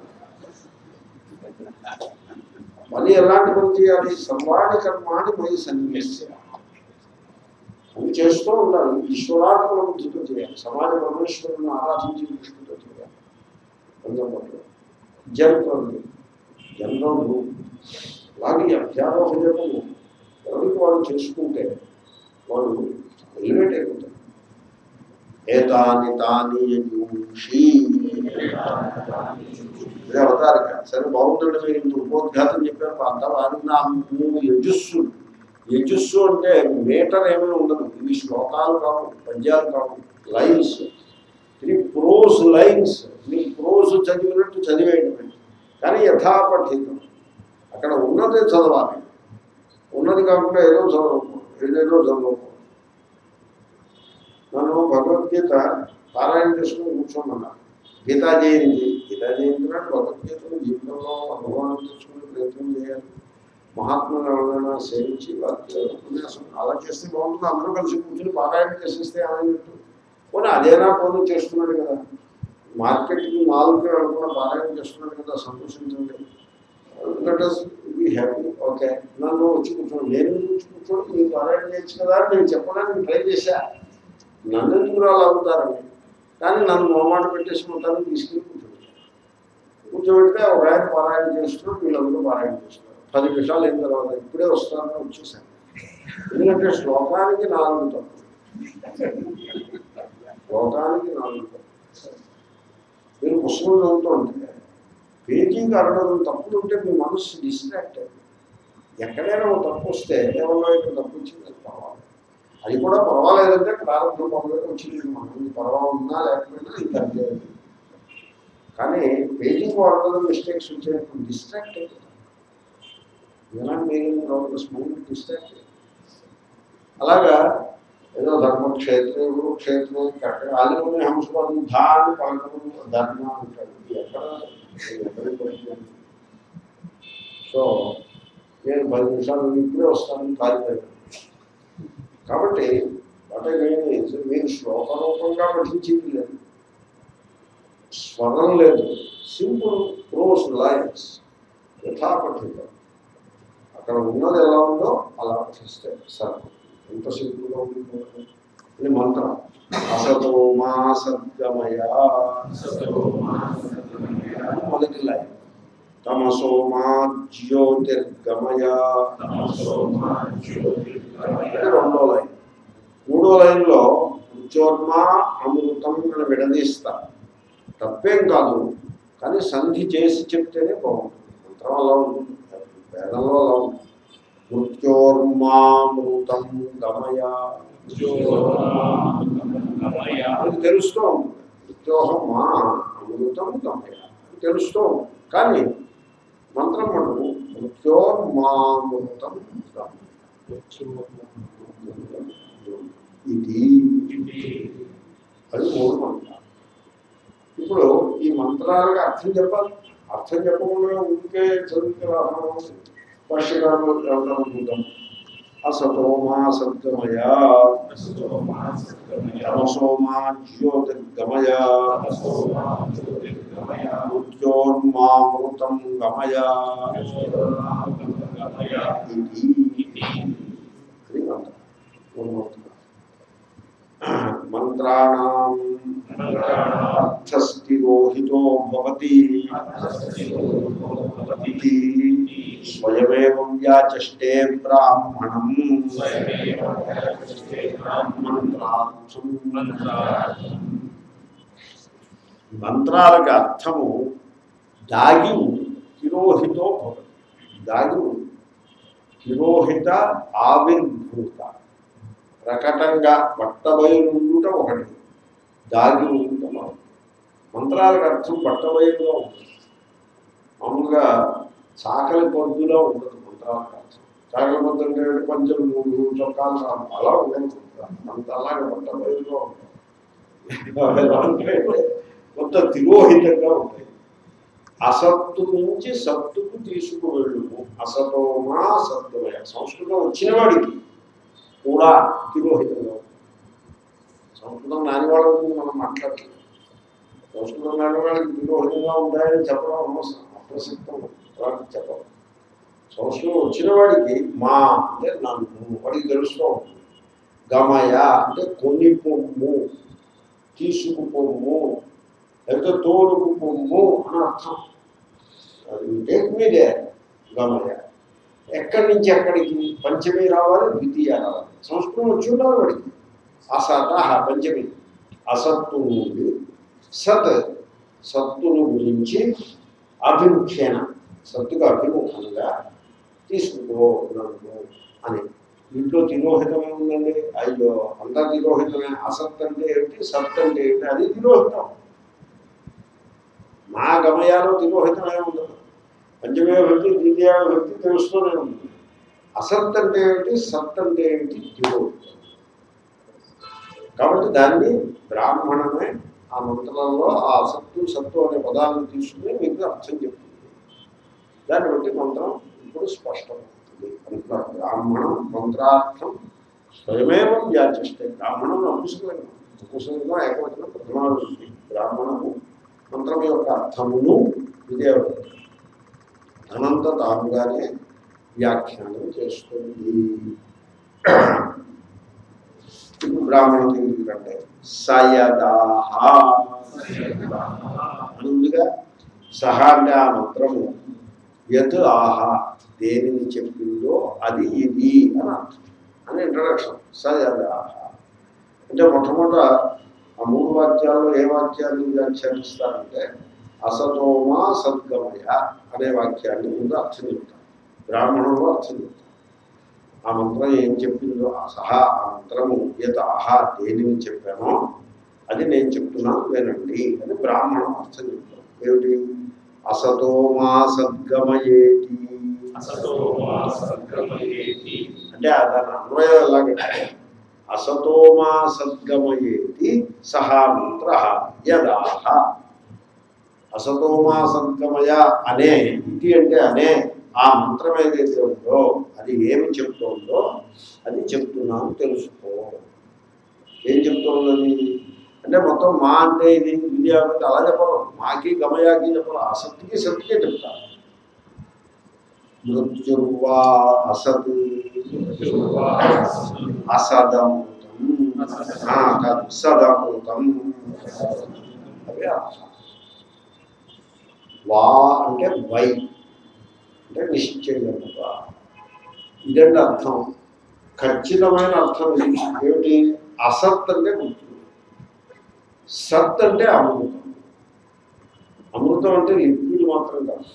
పని ఎలాంటి పని చేయాలి సర్వాణి కర్మాణి మై సన్యాస్య పని చేస్తూ ఉండాలి ఈశ్వరాత్మక బుద్ధితో చేయాలి సమాజ పరమేశ్వరుని ఆరాధించి దృష్టితో చేయాలి కొంచెం పట్ల జనరల్ జనరల్ అలాగే అధ్యారోహ జపము ఎవరికి వాళ్ళు చేసుకుంటే వాళ్ళు ఎలివేట్ అయిపోతారు ఏతాని తాని యజూషి ఇదే అవతారిక సరే బాగుందండి మీరు ఇంత ఉపోద్ఘాతం చెప్పారు అంత వారి నా మూడు యజుస్సు యజుస్సు అంటే మీటర్ ఏమీ ఉండదు ఇవి శ్లోకాలు కావు పద్యాలు కావు లైన్స్ ఇది ప్రోజ్ లైన్స్ మీకు ప్రోజ్ చదివినట్టు చదివేయడమే కానీ యథాపఠితం అక్కడ ఉన్నదే చదవాలి ఉన్నది కాకుండా ఏదో చదవకూడదు ఏదేదో చదవకూడదు నన్ను భగవద్గీత పారాయణ చేసుకుని కూర్చోమన్నారు గీతా జయంతి గీతా జయంతి నాడు భగవద్గీతను జీవితంలో అనుభవాన్ని తెచ్చుకునే ప్రయత్నం చేయాలి మహాత్ములు ఎవరైనా సేవించి వారికి ఉపన్యాసం అలా చేస్తే బాగుంటుంది అందరూ కలిసి కూర్చొని పారాయణ చేసేస్తే ఏమైనట్టు పోనీ అదేనా పోనీ చేస్తున్నాడు కదా మార్కెట్కి మాల్కి అనుకున్న పారాయణ చేస్తున్నాడు కదా సంతోషించండి లెటస్ బీ హ్యాపీ ఓకే నన్ను వచ్చి కూర్చోండి నేను వచ్చి కూర్చోండి మీరు పారాయణ చేయొచ్చు కదా అని నేను చెప్పడానికి ట్రై చేశా నన్ను ఎందుకు రాలాగుతారని కానీ నన్ను మొహమాట పెట్టేసి మొత్తాన్ని తీసుకెళ్ళి కూర్చోబెట్టాను కూర్చోబెడితే ఒక ఆయన పారాయణ చేస్తున్నాడు వీళ్ళందరూ పారాయణ చేస్తున్నారు పది నిమిషాలు అయిన తర్వాత ఇప్పుడే వస్తానని వచ్చేసాను ఎందుకంటే శ్లోకానికి నాలుగు తప్పు శ్లోకానికి నాలుగు తప్పు మీరు పుస్తకం చదువుతూ ఉంటే పేజీకి అరవడం తప్పులు ఉంటే మీ మనస్సు డిస్ట్రాక్ట్ అయింది ఎక్కడైనా ఒక తప్పు వస్తే ఏమన్నా ఇక్కడ తప్పు వచ్చింది అది పర్వాలేదు అది కూడా పర్వాలేదంటే ప్రారంభ పనులు వచ్చింది మనం పర్వాలన్నా లేకపోయినా ఇది అంతే కానీ పేజీకి వాడడం మిస్టేక్స్ వచ్చేటప్పుడు డిస్ట్రాక్ట్ అవుతుంది ఎలాంటి మీరు స్మైల్ డిస్ట్రాక్ట్ అలాగా ఏదో ధర్మక్షేత్రం కురుక్షేత్రం కరెక్ట్గా ఆదిలోనే హంసపాదం ధా అని పలకడం ధర్మ అంటాడు ఇది ఎక్కడ ఇది ఎక్కడికి వచ్చింది? సో నేను పది నిమిషాలు ఇప్పుడే వస్తాను కాలిపోయాను కాబట్టి వాట్ మీన్స్ మీరు శ్లోకరూపంగా పఠించేది లేదు స్వరం లేదు సింపుల్ క్లోజ్ లైన్స్ యథాపఠితం అక్కడ ఉన్నది ఎలా ఉందో అలా పఠిస్తే సరే ఎంత సింపుల్గా ఉంటుంది ఇది మంత్రం అసతో మా సద్గమయ మొదటి లైన్ తమసో మా జ్యోతిర్గమయ ఇది రెండో లైన్ మూడో లైన్లో మృత్యోర్మ అమృతం అని విడదీస్తా తప్పేం కాదు కానీ సంధి చేసి చెప్తేనే బాగుంటుంది మంత్రం అలా ఉంటుంది వేదంలో అలా ఉంటుంది మృత్యోర్మామృతం గమయ అది తెలుస్తూ ఉంటుంది మృత్యోహం మా అమృతం గమయ అది తెలుస్తూ ఉంటుంది కానీ మంత్రం మటుకు మృత్యోర్మామృతం ఇది అది మూడు మంత్రాలు ఇప్పుడు ఈ మంత్రాలకు అర్థం చెప్పాలి అర్థం చెప్పకుండా ఉంటే చదివితే రావడం భాష్యకారులు ఎవరైనా చూద్దాం అసతోమా సద్గమయ తమసోమా జ్యోతిర్గమయ మృత్యోన్మామృతం గమయ ఇది అది మంత్రం పూర్ణమవుతుంది మంత్రాణం అర్థస్థిరోహితో భవతి ఇది స్వయమేవం వ్యాచష్టే బ్రాహ్మణం మంత్రార్థం మంత్రాలకు అర్థము దాగి ఉంది తిరోహితో భవతి దాగి ఉంది తిరోహిత ఆవిర్భూత ప్రకటంగా పట్టబయలుండుట ఒకటి దాగి ఉండుట మరొకటి మంత్రాలకు అర్థం పట్టబయలుగా ఉంటుంది మామూలుగా చాకలి పొద్దులో ఉండదు మంత్రాలకు అర్థం చాకలి పొద్దు అంటే పంచం మూడు చొక్కాలు రాము అలా ఉండదు అంత అలాగే పట్టబయలుగా ఉంటుంది ఎలా ఉంటాయంటే కొంత తిరోహితంగా ఉంటాయి అసత్తు నుంచి సత్తుకు తీసుకువెళ్ళుము అసతోమా సత్తుమయ సంస్కృతం వచ్చిన వాడికి కూడా తిరోహితంగా ఉంటుంది సంస్కృతం నాని వాళ్ళ గురించి మనం మాట్లాడలేదు సంస్కృతం నాని వాళ్ళకి తిరోహితంగా ఉంటాయని చెప్పడం అవసరం అప్రసక్తం అలాంటి చెప్పడం సంస్కృతం వచ్చిన వాడికి మా అంటే నన్ను వాడికి తెలుస్తూ ఉంటుంది గమయ అంటే కొని పొమ్ము తీసుకుపోమ్ము లేకపోతే తోలుకు పొమ్ము అని అర్థం అది టేక్ మీదే గమయ ఎక్కడి నుంచి ఎక్కడికి పంచమి రావాలి ద్వితీయ రావాలి సంస్కృతం వచ్చి ఉండాలి వాడికి అసత పంచమి అసత్తు నుండి సత్ సత్తును గురించి అభిముఖ్యన సత్తుకు అభిముఖంగా తీసుకుపో నన్ను అని ఇంట్లో తిరోహితమే ఉందండి అయ్యో అంతా తిరోహితమే అసత్ అంటే ఏమిటి సత్ అంటే ఏమిటి అది తిరోహితం మా గమయాలో తిరోహితమే ఉండదు పంచమే భక్తి ద్వితీయ భక్తి తెలుస్తూనే ఉంటుంది అసత్ అంటే ఏమిటి సత్ అంటే ఏమిటి తిరోహితం కాబట్టి దాన్ని బ్రాహ్మణమే ఆ మంత్రంలో ఆ సత్తు సత్తు అనే పదాలను తీసుకుని మీకు అర్థం చెప్తుంది దాన్ని బట్టి మంత్రం ఇప్పుడు స్పష్టమవుతుంది అంటున్నారు బ్రాహ్మణం మంత్రార్థం స్వయమేవ వ్యాచిస్తే బ్రాహ్మణం నపుంసకలింగం నపుంసకలింగం ఏకవచనం ప్రథమావిభక్తి బ్రాహ్మణము మంత్రం యొక్క అర్థమును ఇదే అనంత తానుగానే వ్యాఖ్యానం చేస్తుంది ఇప్పుడు బ్రాహ్మణ దగ్గరికి రండి సయదాహ అని ఉందిగా సహ అంటే ఆ మంత్రము యత్ ఆహ దేనిని చెప్పిందో అది ఇది అని అర్థం అని ఇంట్రడక్షన్ సయదాహ అంటే మొట్టమొదట ఆ మూడు వాక్యాల్లో ఏ వాక్యాన్ని వ్యాఖ్యానిస్తారంటే అసతోమా సద్గమయ అనే వాక్యాన్ని ముందు అర్థం చెప్తారు బ్రాహ్మణంలో అర్థం చెప్తారు ఆ మంత్రం ఏం చెప్పిందో ఆ సహా ఆ మంత్రము ఈత ఆహా దేనిని చెప్పానో అది నేను చెప్తున్నాను వినండి అని బ్రాహ్మణం అర్థం చెప్తాం ఏమిటి అసతోమా సద్గమయేతి అంటే ఆ దాని అన్వయం ఎలాగంటే అసతోమా సద్గమయేతి సహా మంత్ర యదాహ అసతోమా సద్గమయ అనే ఇది అంటే అనే ఆ మంత్రం ఏదైతే ఉందో అది ఏమి చెప్తోందో అది చెప్తున్నాను తెలుసుకో ఏం చెప్తోందని అంటే మొత్తం మా అంటే ఇది ఇది అంటే అలా చెప్పరు మాకి గమయాకి చెప్పరు అసత్తుకి సత్తుకే చెప్తారు మృత్యుర్వా అసత్ అసదమృతం ఆ, కాదు సదమృతం అవే అర్థం వా అంటే వై అంటే నిశ్చయముగా ఇదండి అర్థం ఖచ్చితమైన అర్థం ఇది ఏమిటి అసత్ అంటే గుర్తు సత్ అంటే అమృతం అమృతం అంటే లిక్విడ్ మాత్రం కాదు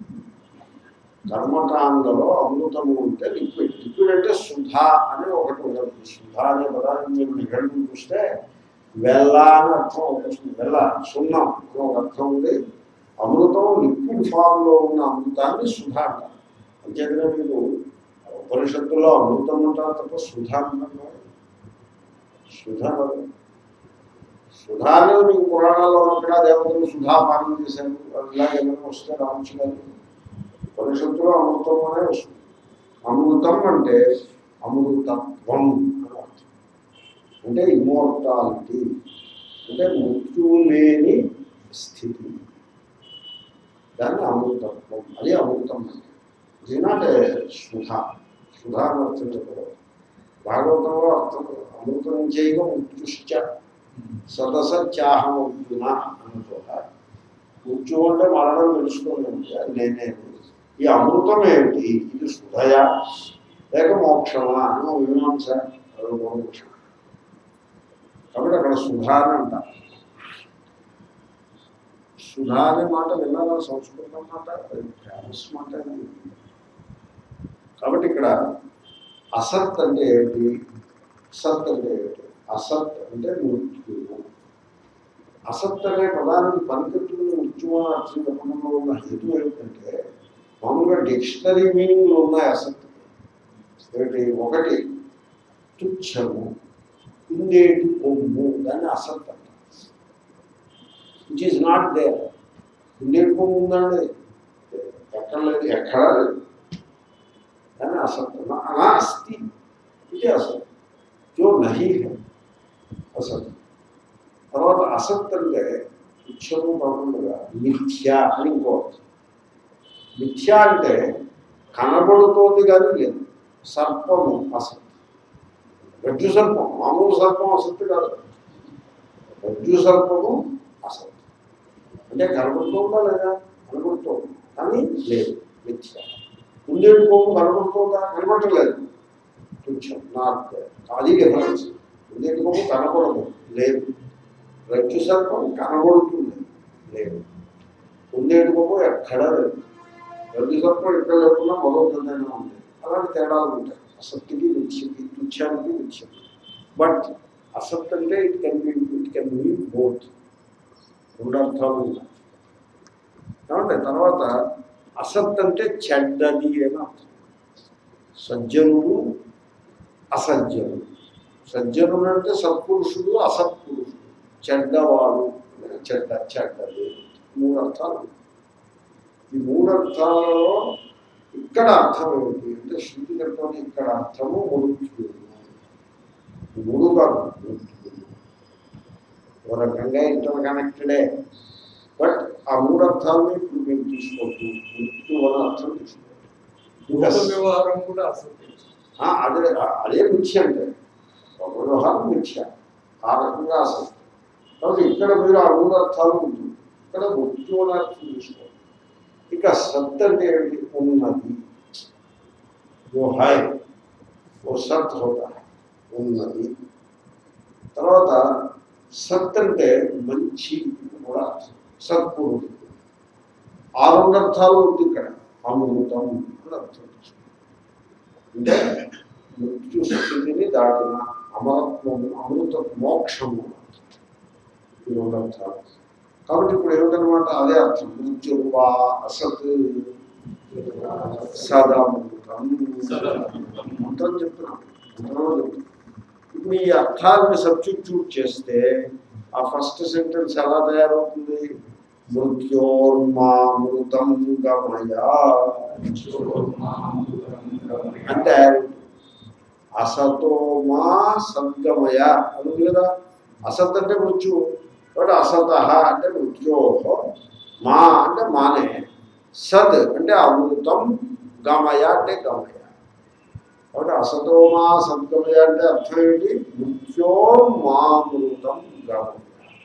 కర్మకాండలో అమృతము అంటే లిక్విడ్ లిక్విడ్ అంటే సుధా అని ఒకటి ఉండదు సుధా అనే పదాన్ని మీరు నిఘంటు చూస్తే వెల్ల అని అర్థం వస్తుంది వెల్ల సున్నం అని ఒక అర్థం ఉంది అమృతం లిక్విడ్ ఫామ్లో ఉన్న అమృతాన్ని సుధ అంటారు అంచేతనే మీకు ఉపనిషత్తులో అమృతం అంటారు తప్ప సుధ అంటారు సుధ అనరు. సుధా అనేది మీకు పురాణాల్లో ఉన్నక్కడ దేవతలు సుధా పానం చేశారు ఇలాగ ఏమైనా వస్తే రావచ్చు కానీ ఉపనిషత్తులో అమృతం అనే వస్తుంది అమృతం అంటే అమృతత్వం అని అర్థం అంటే ఇమోర్టాలిటీ అంటే మృత్యువు లేని స్థితి దాన్ని అమృతత్వం అది అమృతం అంటే ఇట్ నాట్ సుధ సుధ అని అర్థం చెప్పలేదు భాగవతంలో అర్థం అమృతం చేయడం ఉత్కృష్ట సదసత్యాహం అర్జున అన్న చోట మృత్యు అంటే మరణం తెలుసుకోలేదు అది నేనే ఈ అమృతం ఏమిటి ఇది సుధయా లేక మోక్షమా అని ఒక మీమాంస అదొక మోక్ష కాబట్టి అక్కడ సుధా అని అంటారు సుధా అనే మాట విన్నారా సంస్కృతం మాట అది ఫేమస్ మాట అది. కాబట్టి ఇక్కడ అసత్ అంటే ఏమిటి సత్ అంటే ఏమిటి అసత్ అంటే మృత్యువు అసత్ అనే పదానికి పనికట్టుకుని మృత్యువు అని అర్థం చెప్పడంలో ఉన్న హేతు ఏమిటంటే మామూలుగా డిక్షనరీ మీనింగ్లు ఉన్నాయి అసత్ ఏమిటి ఒకటి తుచ్చము ఇందేటి కొమ్ము దాన్ని అసత్ అంటారు విచ్ ఈజ్ నాట్ దేర్ ఇందేటి కొమ్ము ఉందండి ఎక్కడ లేదు ఎక్కడా లేదు దాన్ని అసత్ అనా అస్థి ఇది అసత్ జో నహి హై అసత్ తర్వాత అసత్ అంటే తుచ్చము కాకుండా మిథ్య అని ఇంకో అర్థం. మిథ్య అంటే కనబడుతోంది కానీ లేదు సర్పము అసత్ రజ్జు సర్పం మామూలు సర్పం అసత్తు కాదు రజ్జు సర్పము అసత్ అంటే కనబడుతుందా లేదా కనబడుతోంది కానీ లేదు మిథ్య ఉండేటి కోము కనబడుతుందా కనబడలేదు తుచ్చం నాట్ అది డిఫరెన్స్ ఉండేటి కోము కనబడదు లేదు రజ్జు సర్పం కనబడుతుంది లేదు ఉండేటి కోము ఎక్కడ లేదు రజ్జు సర్పం ఎక్కడ లేకుండా మరొకదైనా ఉంది అలాంటి తేడాలు ఉంటాయి అసత్తుకి మిథ్యకి తుచ్చానికి మిథ్యకి బట్ అసత్ అంటే it can be it can be both రెండు అర్థాలు ఉన్నాయి ఏమంటే తర్వాత అసత్ అంటే చెడ్డది అని అర్థం సజ్జనుడు అసజ్జనుడు సజ్జనుడు అంటే సత్పురుషుడు అసత్పురుషుడు చెడ్డవాడు చెడ్డ చెడ్డది మూడు అర్థాలు ఈ మూడు అర్థాలలో ఇక్కడ అర్థం ఏమిటి అంటే శృతి కట్టుకొని ఇక్కడ అర్థము మృత్యువు ఈ మూడు కాదు మృత్యువు ఒక రకంగా ఇంటర్ కనెక్టెడే బట్ ఆ మూడు అర్థాలని ఇప్పుడు మీరు తీసుకోవద్దు మృత్యు అని అర్థం తీసుకోవద్దు ఇంకా భూత వ్యవహారం కూడా అసత్యం ఆ, అదే అదే మిథ్య అంటే ఒక వ్యవహారం మిథ్య ఆ రకంగా అసలు కాబట్టి ఇక్కడ మీరు ఆ మూడు అర్థాలు ఉంటుంది ఇక్కడ మృత్యు అని అర్థం తీసుకోండి ఇక సత్ అంటే ఏమిటి ఉన్నది ఓ హాయ్ ఓ సత్ హోతా హై. ఉన్నది తర్వాత సత్ అంటే మంచి కూడా అర్థం. సత్పురుషుడు ఆ రెండు అర్థాలు ఉంది ఇక్కడ అమృతం అని అర్థం తీసుకోండి. అంటే మృత్యు స్థితిని దాటిన అమరత్వము అమృత మోక్షము ఈ రెండు అర్థాలు కాబట్టి ఇప్పుడు ఏమిటనమాట అదే అర్థం మృత్యువా అసత్ సదామృతం సదామృతం. మంత్రం చెప్తున్నాం మంత్రంలో చెప్తున్నాం ఇప్పుడు ఈ అర్థాలను సబ్స్టిట్యూట్ చేస్తే ఆ ఫస్ట్ సెంటెన్స్ ఎలా తయారవుతుంది మృత్యోర్మామృతం గమయ అంటే అసతో మా సద్గమయ అని కదా అసత్ అంటే మృత్యు కాబట్టి అసత అంటే మృత్యో మా అంటే మానే సద్ అంటే అమృతం గమయ అంటే గమయ కాబట్టి అసతో మా సద్గమయ అంటే అర్థం ఏంటి మృత్యో మామృతం గమయ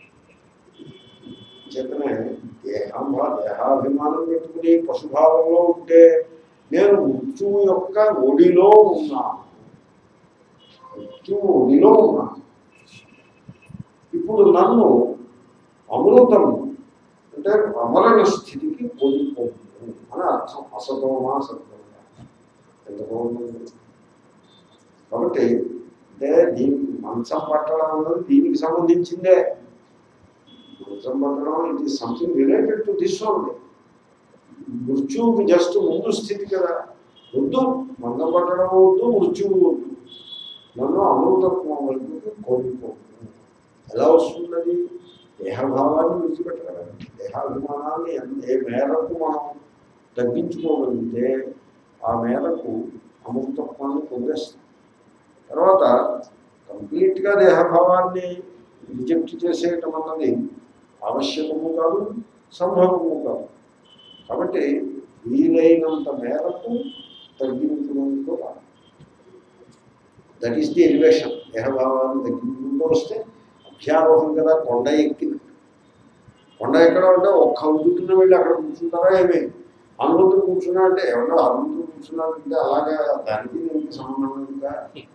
చెప్పనే దేహం దేహాభిమానం పెట్టుకుని పశుభావంలో ఉంటే నేను మృత్యువు యొక్క ఒడిలో ఉన్నాను మృత్యువు ఒడిలో ఉన్నాను ఇప్పుడు నన్ను అమృతం అంటే అమరణ స్థితికి కోల్పోను అని అర్థం అసతోమా సత్వమా ఎంత బాగుంటుంది కాబట్టి అంటే దీనికి మంచం పట్టడం అన్నది దీనికి సంబంధించిందే మంచం పట్టడం it is something related to this only మృత్యువుకి జస్ట్ ముందు స్థితి కదా వద్దు మందం పట్టడం వద్దు మృత్యువు వద్దు నన్ను అమృతత్వం వైపుకి కోల్పోను ఎలా వస్తున్నది దేహభావాన్ని విడిచిపెట్టగలం దేహాభిమానాన్ని ఎంత- ఏ మేరకు మనం తగ్గించుకోగలిగితే ఆ మేరకు అమృతత్వాన్ని పొందేస్తాం తర్వాత కంప్లీట్గా దేహభావాన్ని రిజెక్ట్ చేసేయటం అన్నది ఆవశ్యకము కాదు సంభవము కాదు కాబట్టి వీలైనంత మేరకు తగ్గించుకుంటూ రావాలి దట్ ఈస్ ది ఎలివేషన్ దేహభావాన్ని తగ్గించుకుంటూ వస్తే అభ్యారోహం కదా కొండ ఎక్కింది కొండ ఎక్కడ ఉంటే ఒక్క ఉదుటిన వెళ్ళి అక్కడ కూర్చుంటారా ఏమి హనుమంతుడు కూర్చున్నా అంటే ఎవరో హనుమంతుడు కూర్చున్నాడంటే అలాగే దానికి దీనికి సంబంధం ఇంకా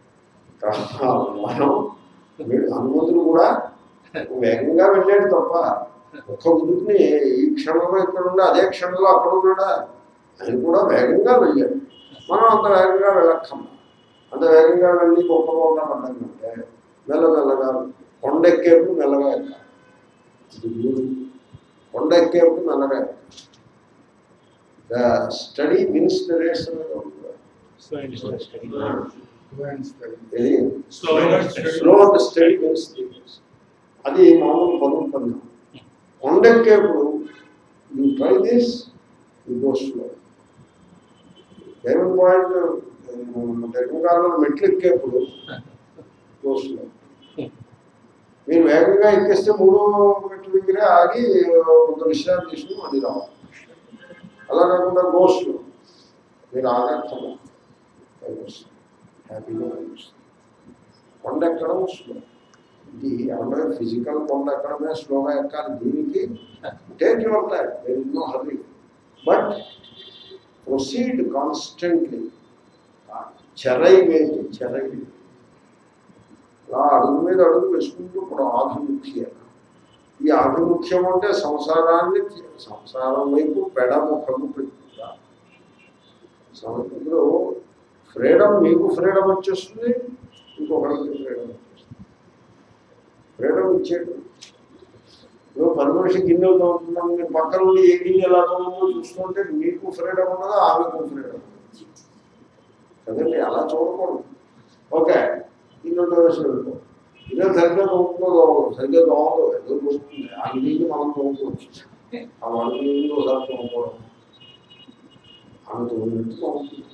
మనం వీడు హనుమంతుడు కూడా వేగంగా వెళ్ళాడు తప్ప ఒక్క ఉదుటిని ఈ క్షణంలో ఇక్కడ ఉండి అదే క్షణంలో అక్కడ ఉన్నాడా ఆయన కూడా వేగంగా వెళ్ళాడు మనం అంత వేగంగా వెళ్ళక్కర్లా అంత వేగంగా వెళ్ళి గొప్ప కొండ పడ్డామంటే మెల్లమెల్లగా కొండ ఎక్కేప్పుడు మెల్లగా ఎక్కాలి ఇది గురు. కొండ ఎక్కేప్పుడు మెల్లగా ఎక్కాలి the study wins the race Slow and slow study. ఇది Slow and steady. Slow and study wins the race అది మామూలు పనులు పని కొండ ఎక్కేప్పుడు you try this you go slow diamond point దగ్గరలో మెట్లు ఎక్కేప్పుడు గో స్లో మీరు వేగంగా ఎక్కేస్తే మూడో మెట్ల దగ్గరే ఆగి కొంత విశ్రాంతి తీసుకుని మళ్ళీ రావాలి అలా కాకుండా గోస్లో మీరు ఆగక్కర్లా హ్యాపీగా అనిపిస్తుంది కొండ ఎక్కడం స్లో ఇది ఏమన్నా ఫిజికల్ కొండ ఎక్కడమే స్లోగా ఎక్కాలి దీనికి take your time there is no hurry but proceed constantly చెరై వేసి చెరై అలా అడుగు మీద అడుగు వేసుకుంటూ ఇప్పుడు ఆభిముఖ్యం ఈ ఆభిముఖ్యం అంటే సంసారాన్ని సంసారం వైపు పెడముఖము పెట్టుకుంటా ఇప్పుడు ఫ్రీడమ్ మీకు ఫ్రీడమ్ వచ్చేస్తుంది ఇంకొకరికి ఫ్రీడమ్ వచ్చేస్తుంది ఫ్రీడమ్ ఇచ్చేయడం ఇప్పుడు పని మనిషి గిన్నెలు తోముతున్నాం మీరు పక్కన ఉండి ఏ గిన్నె ఎలా తోముందో చూస్తుంటే మీకు ఫ్రీడమ్ ఉండదు ఆమెకు ఫ్రీడమ్ కదండి అలా చూడకూడదు ఓకే గిన్నె వేసి వెళ్ళిపో గిన్నె సరిగ్గా తోముతుందో సరిగ్గా తోమదు ఏదో తోముతుంది ఆ గిన్నెకి మనం తోముకోవచ్చు ఆ వాళ్ళ గిన్నెకి ఒకసారి తోముకోవడం ఆమె తోమినట్టు తోముతుంది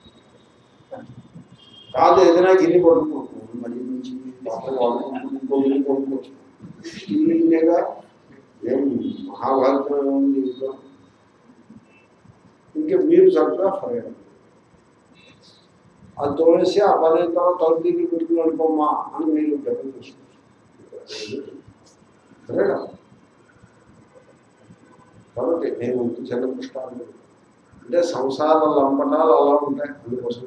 కాదు ఏదైనా గిన్నె పడుకుంటున్నాం మరి నుంచి పాపం వాడుకుంటుంది ఇంకో గిన్నె కొనుక్కోవచ్చు గిన్నెగా ఏం మహాభారతం ఉంది ఇంట్లో ఇంకా మీరు చక్కగా ఫ్రీడమ్ అది తోనేసి ఆ పని అయిన తర్వాత తలుపు దగ్గర పెట్టుకుని అనుకోమ్మా అని మీరు జపం చేసుకోవచ్చు ఫ్రీడమ్ కాబట్టి నేను చిన్న పుష్పాలు అంటే సంసార లంపటాలు అలా ఉంటాయి అందుకోసం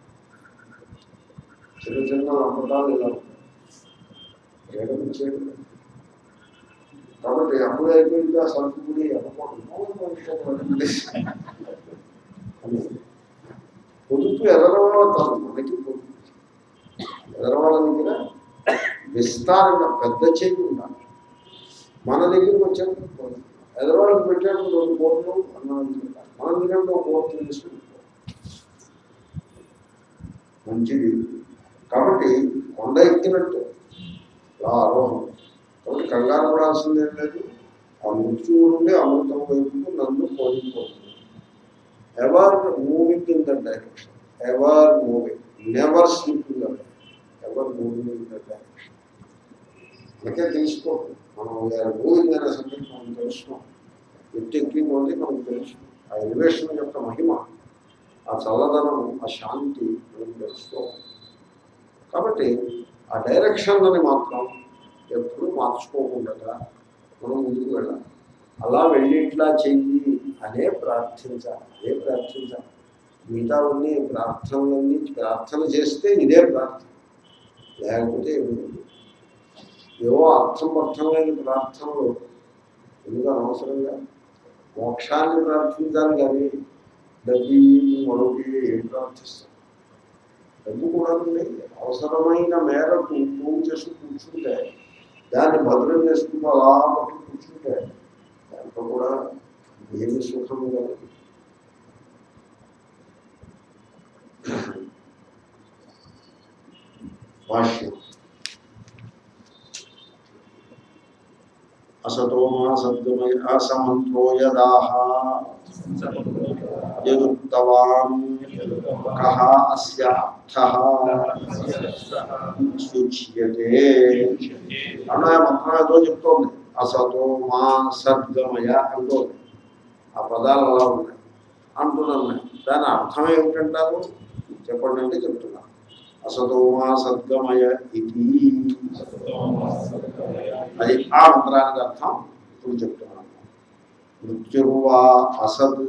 చిన్న చిన్న లంపటాలు ఇలా ఉంటాయి ఫ్రీడమ్ ఇచ్చేది కాబట్టి అప్పుడు అయిపోయింది ఆ సరుకు కూడా అని పొదుపు ఎదరవాళ్ళ కాదు మనకి పొదుపు ఎదరవాళ్ళ దగ్గర విస్తారంగా పెద్ద చేతి ఉండాలి మన దగ్గరికి వచ్చేప్పుడు పొదుపు ఎదరవాళ్ళకి పెట్టేప్పుడు రెండు కోట్లు అన్నం తింటారు మన దగ్గర ఒక కోట్లు తీసుకుంటాం మంచిది కాబట్టి కొండ ఎక్కినట్టు అలా ఆరోహం కాబట్టి కంగారు పడాల్సిందేం లేదు ఆ మృత్యువు నుండి అమృతం వైపు నన్ను కోరుకోతుంది ever moving in the direction ever moving never sleeping అదే ever moving in the direction అందుకే తెలుసుకోండి మనం మూవింగ్ అనే సంగతి మనం తెలుసుకున్నాం ఎట్టి ఎక్కింది మనకు తెలుసు ఆ ఎలివేషన్ యొక్క మహిమ ఆ చల్లదనం ఆ శాంతి మనం తెలుసుకోవాలి కాబట్టి ఆ డైరెక్షన్ అని మాత్రం ఎప్పుడు మార్చుకోకుండా మనం ముందుకు వెళ్ళాలి అలా వెళ్ళి ఇట్లా చెయ్యి అనే ప్రార్థించాలి అదే ప్రార్థించాలి మిగతావన్నీ ప్రార్థనలన్నీ ప్రార్థన చేస్తే ఇదే ప్రార్థన లేకపోతే ఏమీ లేదు. ఏవో అర్థం అర్థం లేని ప్రార్థనలు ఎందుకు అనవసరంగా మోక్షాన్ని ప్రార్థించాలి కానీ డబ్బి మరొకటి ఏం ప్రార్థిస్తాం డబ్బు కూడా ఉంది అవసరమైన మేరకు పూజ చేసి కూర్చుంటే దాన్ని భద్రం చేసుకుంటూ అలా పట్టు కూర్చుంటే దాంట్లో కూడా ఏమి సుఖం కాదు భాష్యం అసతో మా సద్గమయ అసమంత్రో యదాహ యదుక్తవాన్ కహ అస్య అర్థః సూచ్యతే అన్న మంత్రం ఏదో చెప్తోంది అసతో మా సద్గమయ అంటోంది ఆ పదాలు అలా ఉన్నాయి అంటున్నాను నేను. దాని అర్థం ఏమిటంటారు చెప్పండి అంటే చెప్తున్నా అసతోమా సద్గమయ ఇది అది ఆ మంత్రానికి అర్థం ఇప్పుడు చెప్తున్నాను మృత్యుర్వా అసత్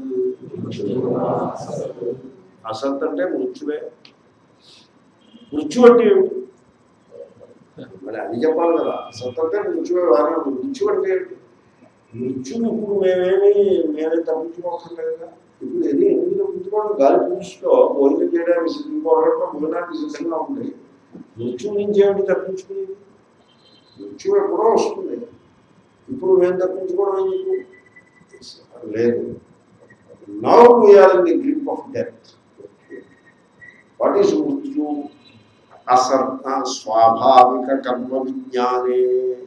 అసత్ అంటే మృత్యువే మృత్యు అంటే ఏమిటి మరి అది చెప్పాలి కదా అసత్ అంటే మృత్యువే వారే మృత్యు అంటే ఏమిటి మృత్యుని ఇప్పుడు మేమేమి మేమే తప్పించుకోవట్లేదు కదా ఇప్పుడు ఇది ఎందుకు తప్పించుకోవడం గాలి పీల్చుకో భోజనం చేయడానికి సిద్ధంగా భోజనానికి సిద్ధంగా ఉంది మృత్యు నుంచి ఏమిటి తప్పించుకునేది మృత్యు ఎప్పుడో వస్తుంది ఇప్పుడు మేము తప్పించుకోవడం ఎందుకు లేదు now we are in the grip of death what is మృత్యు అసర్ణ స్వాభావిక కర్మ విజ్ఞానే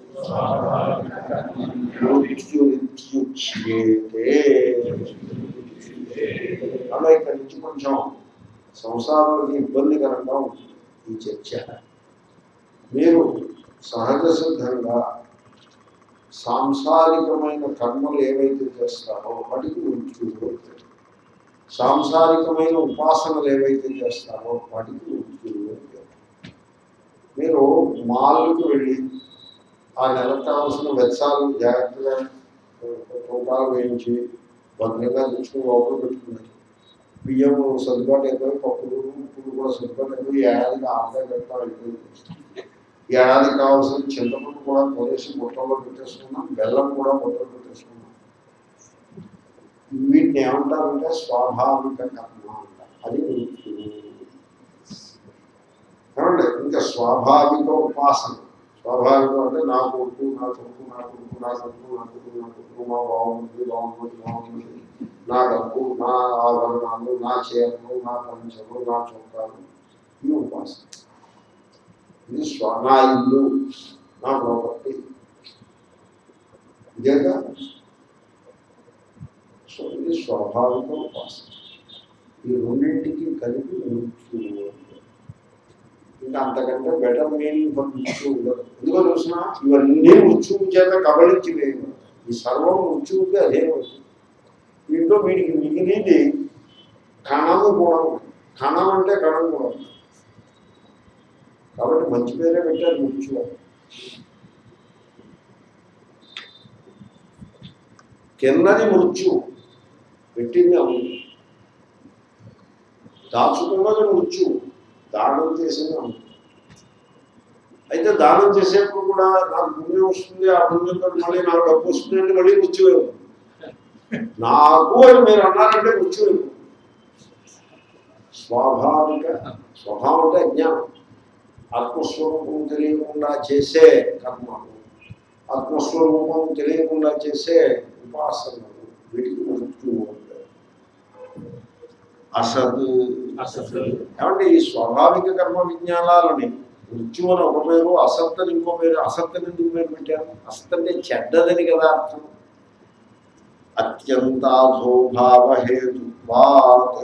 మృత్యురిత్యుచ్యేతే అలా ఇక్కడి నుంచి కొంచెం సంసారానికి ఇబ్బందికరంగా ఉంటుంది ఈ చర్చ మీరు సహజ సిద్ధంగా సాంసారికమైన కర్మలు ఏవైతే చేస్తారో వాటికి మృత్యువు సాంసారికమైన ఉపాసనలు ఏవైతే చేస్తారో వాటికి మృత్యువు మీరు మాల్కి వెళ్ళి ఆ నెలకు కావాల్సిన వెచ్చాలు జాగ్రత్తగా తూకాలు వేయించి భద్రంగా తెచ్చుకుని లోపల పెట్టుకున్నారు బియ్యం సర్దుబాటు అయిపోయి పప్పులు ఉప్పులు కూడా సర్దుబాటు అయిపోయి ఏడాదికి ఆదాయ పెడతా అయిపోయింది ఈ ఏడాదికి కావాల్సిన చింతపండు కూడా కొనేసి బుట్టలో పెట్టేసుకున్నాం బెల్లం కూడా బుట్టలో పెట్టేసుకున్నాం వీటిని ఏమంటారంటే స్వాభావిక కర్మ అంటారు అది మృత్యువు. ఏమండి ఇంకా స్వాభావిక ఉపాసన స్వాభావికం అంటే నా కొడుకు నా కొడుకు నా కొడుకు నా కొడుకు నా కొడుకు నా కొడుకు మా బాగుంది బాగుంది బాగుంది నా డబ్బు నా ఆభరణాలు నా చీరలు నా పంచలు నా చొక్కాలు ఈ ఉపాసన ఇది స్వ నా ఇల్లు నా ప్రాపర్టీ ఇదేగా సో ఇది స్వాభావిక ఉపాసన ఈ రెండింటికి కలిపి మృత్యువు ఇంకా అంతకంటే బెటర్ మీనింగ్ ఫర్ మృత్యు ఉండదు ఎందుకో తెలిసిన ఇవన్నీ మృత్యువు చేత కబలించి వేయబడతాయి ఈ సర్వం మృత్యువుకి అదే అవుతుంది దీంట్లో వీడికి మిగిలింది కణము గుణం కణం అంటే కణం గుణం కాబట్టి మంచి పేరే పెట్టారు మృత్యు అని. కిందది మృత్యు పెట్టింది అవును దాచుకున్నది మృత్యు దానం చేసింది అవును అయితే దానం చేసేప్పుడు కూడా నాకు పుణ్యం వస్తుంది ఆ పుణ్యంతో మళ్ళీ నాకు డబ్బు వస్తుంది అంటే మళ్ళీ మృత్యువే ఉంది. నాకు అని మీరు అన్నారంటే మృత్యువే ఉంది. స్వాభావిక స్వభావం అంటే అజ్ఞానం ఆత్మస్వరూపం తెలియకుండా చేసే కర్మలు ఆత్మస్వరూపం తెలియకుండా చేసే ఉపాసనలు వీటికి మృత్యువు అంటారు. అసత్ అసత్ ఏమంటే ఈ స్వాభావిక కర్మ విజ్ఞానాలని మృత్యు అని ఒక పేరు అసత్ అని ఇంకో పేరు అసత్ అని ఎందుకు పేరు పెట్టారు అసత్ అంటే చెడ్డదని కదా అర్థం అత్యంతాధోభావ హేతుత్వాత్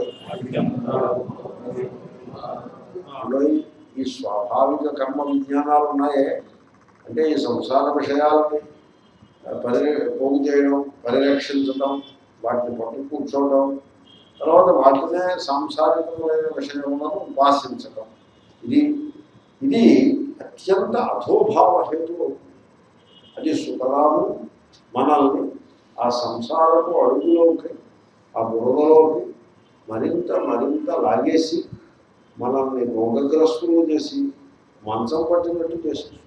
అందులో ఈ- ఈ స్వాభావిక కర్మ విజ్ఞానాలు ఉన్నాయే అంటే ఈ సంసార విషయాలని పరి పోగు చేయడం పరిరక్షించడం వాటిని పట్టు కూర్చోవడం తర్వాత వాటినే సాంసారికమైన విషయములను ఉపాసించడం ఇది ఇది అత్యంత అధోభావ హేతు అది సుతరాము మనల్ని ఆ సంసారపు అడుగులోకి ఆ బురదలోకి మరింత మరింత లాగేసి మనల్ని రోగగ్రస్తులు చేసి మంచం పట్టినట్టు చేసేస్తుంది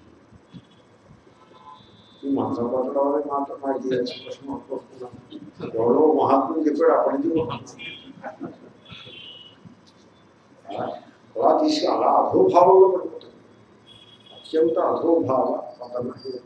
ఈ మంచం పట్టడం అనే మాట నాకు ఏ ఎక్స్ప్రెషన్ వస్తున్నాను ఎవరో మహాత్ముడు చెప్పాడు అప్పటి నుంచి అలా అలా తీసి అలా అధోభావంలో పడిపోతుంది అత్యంత అధోభావ పతన హేతు.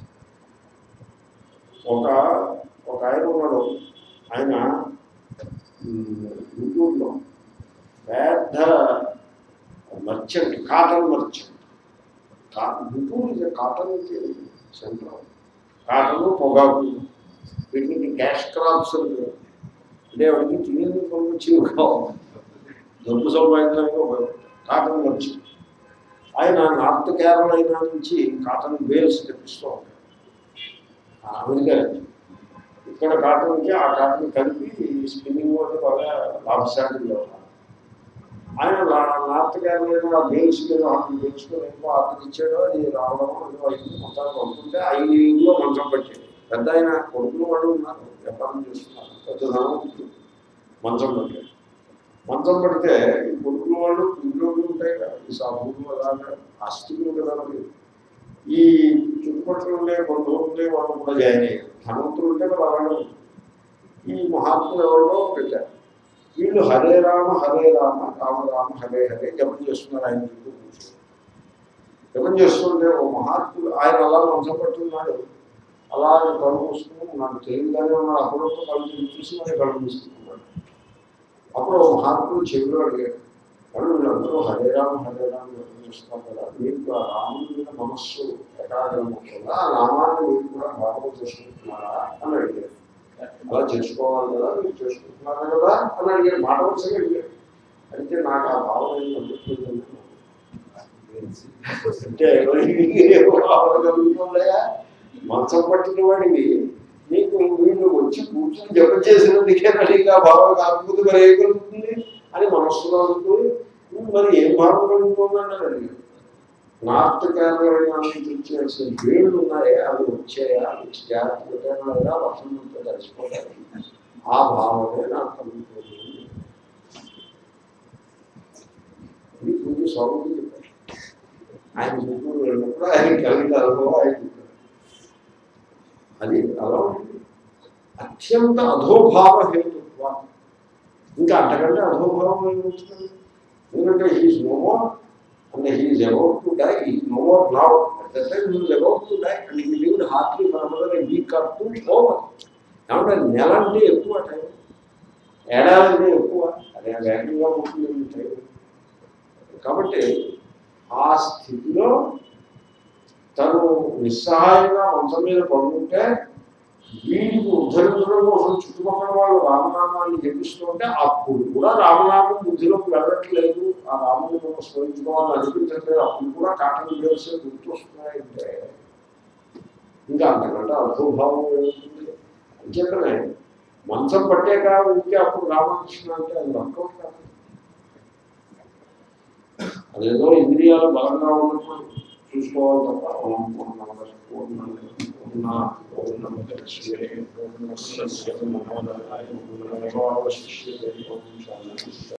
ఒక ఒక ఆయన ఉన్నాడు ఆయన ఉమ్, గుంటూరులో పెద్ద మర్చెంట్ కాటన్ మర్చెంట్ కా గుంటూరు ఇది కాటన్ సెంటర్ కాటన్ పొగాకు వీటికి క్యాష్ క్రాప్స్ అని పేరు. అంటే వాడికి తినేది పంపించి కావాలి డబ్బు సంపాదించడానికి ఉపయోగపడుతుంది కాటన్ మర్చెంట్ ఆయన నార్త్ కేరళైనా నుంచి కాటన్ బేల్స్ తెప్పిస్తూ ఉంటాడు ఆ అమెరికా నుంచి ఇక్కడ ఇక్కడ కాటన్కి ఆ కాటన్ కలిపి స్పిన్నింగ్ వల్ల బాగా లాభసాటి వ్యవహారం ఆయన నా- నార్త్ క్యారోలైనా బేల్స్ మీద అతను తెలుసుకుని ఎక్కువ అతను ఇచ్చాడో అది రావడం ఏదో అయింది మొత్తానికి పంపుతుంటే ఐదు ఇంట్లో మంచం పట్టింది పెద్ద ఆయన కొడుకులు వాడు ఉన్నారు వ్యాపారం చేస్తున్నారు పెద్ద ధనవంతుడు మంచం పట్టాడు మంచం పడితే ఈ కొడుకులు వాళ్ళు ఉద్యోగులు ఉంటాయి కదా ఈ సాగులు అలాగా ఆస్తికులు కదా మరి. ఈ చుట్టుపక్కల ఉండే బంధువులు ఉండే వాళ్ళు కూడా జాయిన్ అయ్యారు ధనవంతులు ఉంటే మరి అలాగే ఉంటుంది. ఈ మహాత్ములు ఎవరో పెట్టారు వీళ్ళు హరే రామ హరే రామ రామ రామ హరే హరే జపం చేస్తున్నారు ఆయన చుట్టూ కూర్చొని జపం చేస్తుంటే ఓ మహాత్ముడు ఆయన అలా మంచం పట్టున్నాడు అలా కళ్ళు మూసుకుని నాకు తెలియగానే ఉన్నాడు అప్పుడప్పుడు కళ్ళు తిరిగి చూసి మరి కళ్ళు మూసుకుంటున్నాడు అప్పుడు ఓ మహాత్ముడు చెవిలో అడిగాడు వాళ్ళు వీళ్ళందరూ హరే రామ హరే రామ జపం చేస్తున్నారు కదా మీకు ఆ రాముడి మీద మనస్సు ఏకాగ్రం అవుతుందా ఆ నామాన్ని మీరు కూడా భావం చేసుకుంటున్నారా అని అడిగారు అలా చేసుకోవాలి కదా మీరు చేసుకుంటున్నారు కదా అని అడిగారు మాట వచ్చి అడిగారు అయితే నాకు ఆ భావన ఏం అందుతుందని అంటే కలుగుతుందయా మంచం పట్టిన వాడివి నీకు వీళ్ళు వచ్చి కూర్చొని జపం చేసినందుకే నీకు ఆ భావం కాకపోతే మరి ఏం కలుగుతుంది అని మనస్సులో అనుకుని మరి ఏం భావం కలుగుతుందని అడిగారు నార్త్ కేరళ నుంచి వచ్చేసిన వేళ్ళు ఉన్నాయా అవి వచ్చాయా వచ్చి జాగ్రత్త పెట్టారా లేదా వర్షంతో తడిసిపోతాయి ఆ భావమే నాకు కలుగుతుంది ఇది పూజ స్వామి చెప్పారు ఆయన ముగ్గురు వెళ్ళినప్పుడు ఆయన కలిగిన అనుభవం ఆయన చెప్పారు అది అలా ఉంటుంది అత్యంత అధోభావ హేతుత్వ ఇంకా అంతకంటే అధోభావం ఏమవుతుంది ఎందుకంటే he's no and he is about to die, he is no more now. At that time he was about to die and he lived hardly for another week or two over. కాబట్టి నెల అంటే ఎక్కువ time ఏడాది అంటే ఎక్కువ అదే వేగంగా ఉంటుంది టైం కాబట్టి ఆ స్థితిలో తను నిస్సహాయంగా మంచం మీద పడుకుంటే వీడికి ఉద్ధరించడం కోసం చుట్టుపక్కల వాళ్ళు రామనామాన్ని జపిస్తూ ఉంటే అప్పుడు కూడా రామనామం బుద్ధిలోకి వెళ్ళట్లేదు ఆ రాముని మనం స్మరించుకోవాలని అనిపించట్లేదు అప్పుడు కూడా కాటన్ బేల్స్ గుర్తొస్తున్నాయంటే ఇంకా అంతకంటే అర్థభావం ఏముంటుంది అంచేతనే మంచం పట్టాక ఉంటే అప్పుడు రామకృష్ణ అంటే అది వర్కౌట్ కాదు అదేదో ఇంద్రియాలు బలంగా ఉన్నప్పుడు చూసుకోవాలి తప్ప ఓం పూర్ణమద పూర్ణమిద పూర్ణాత్ పూర్ణముదచ్యతే పూర్ణస్య పూర్ణమాదాయ పూర్ణమేవావశిష్యతే ఓం శాంతి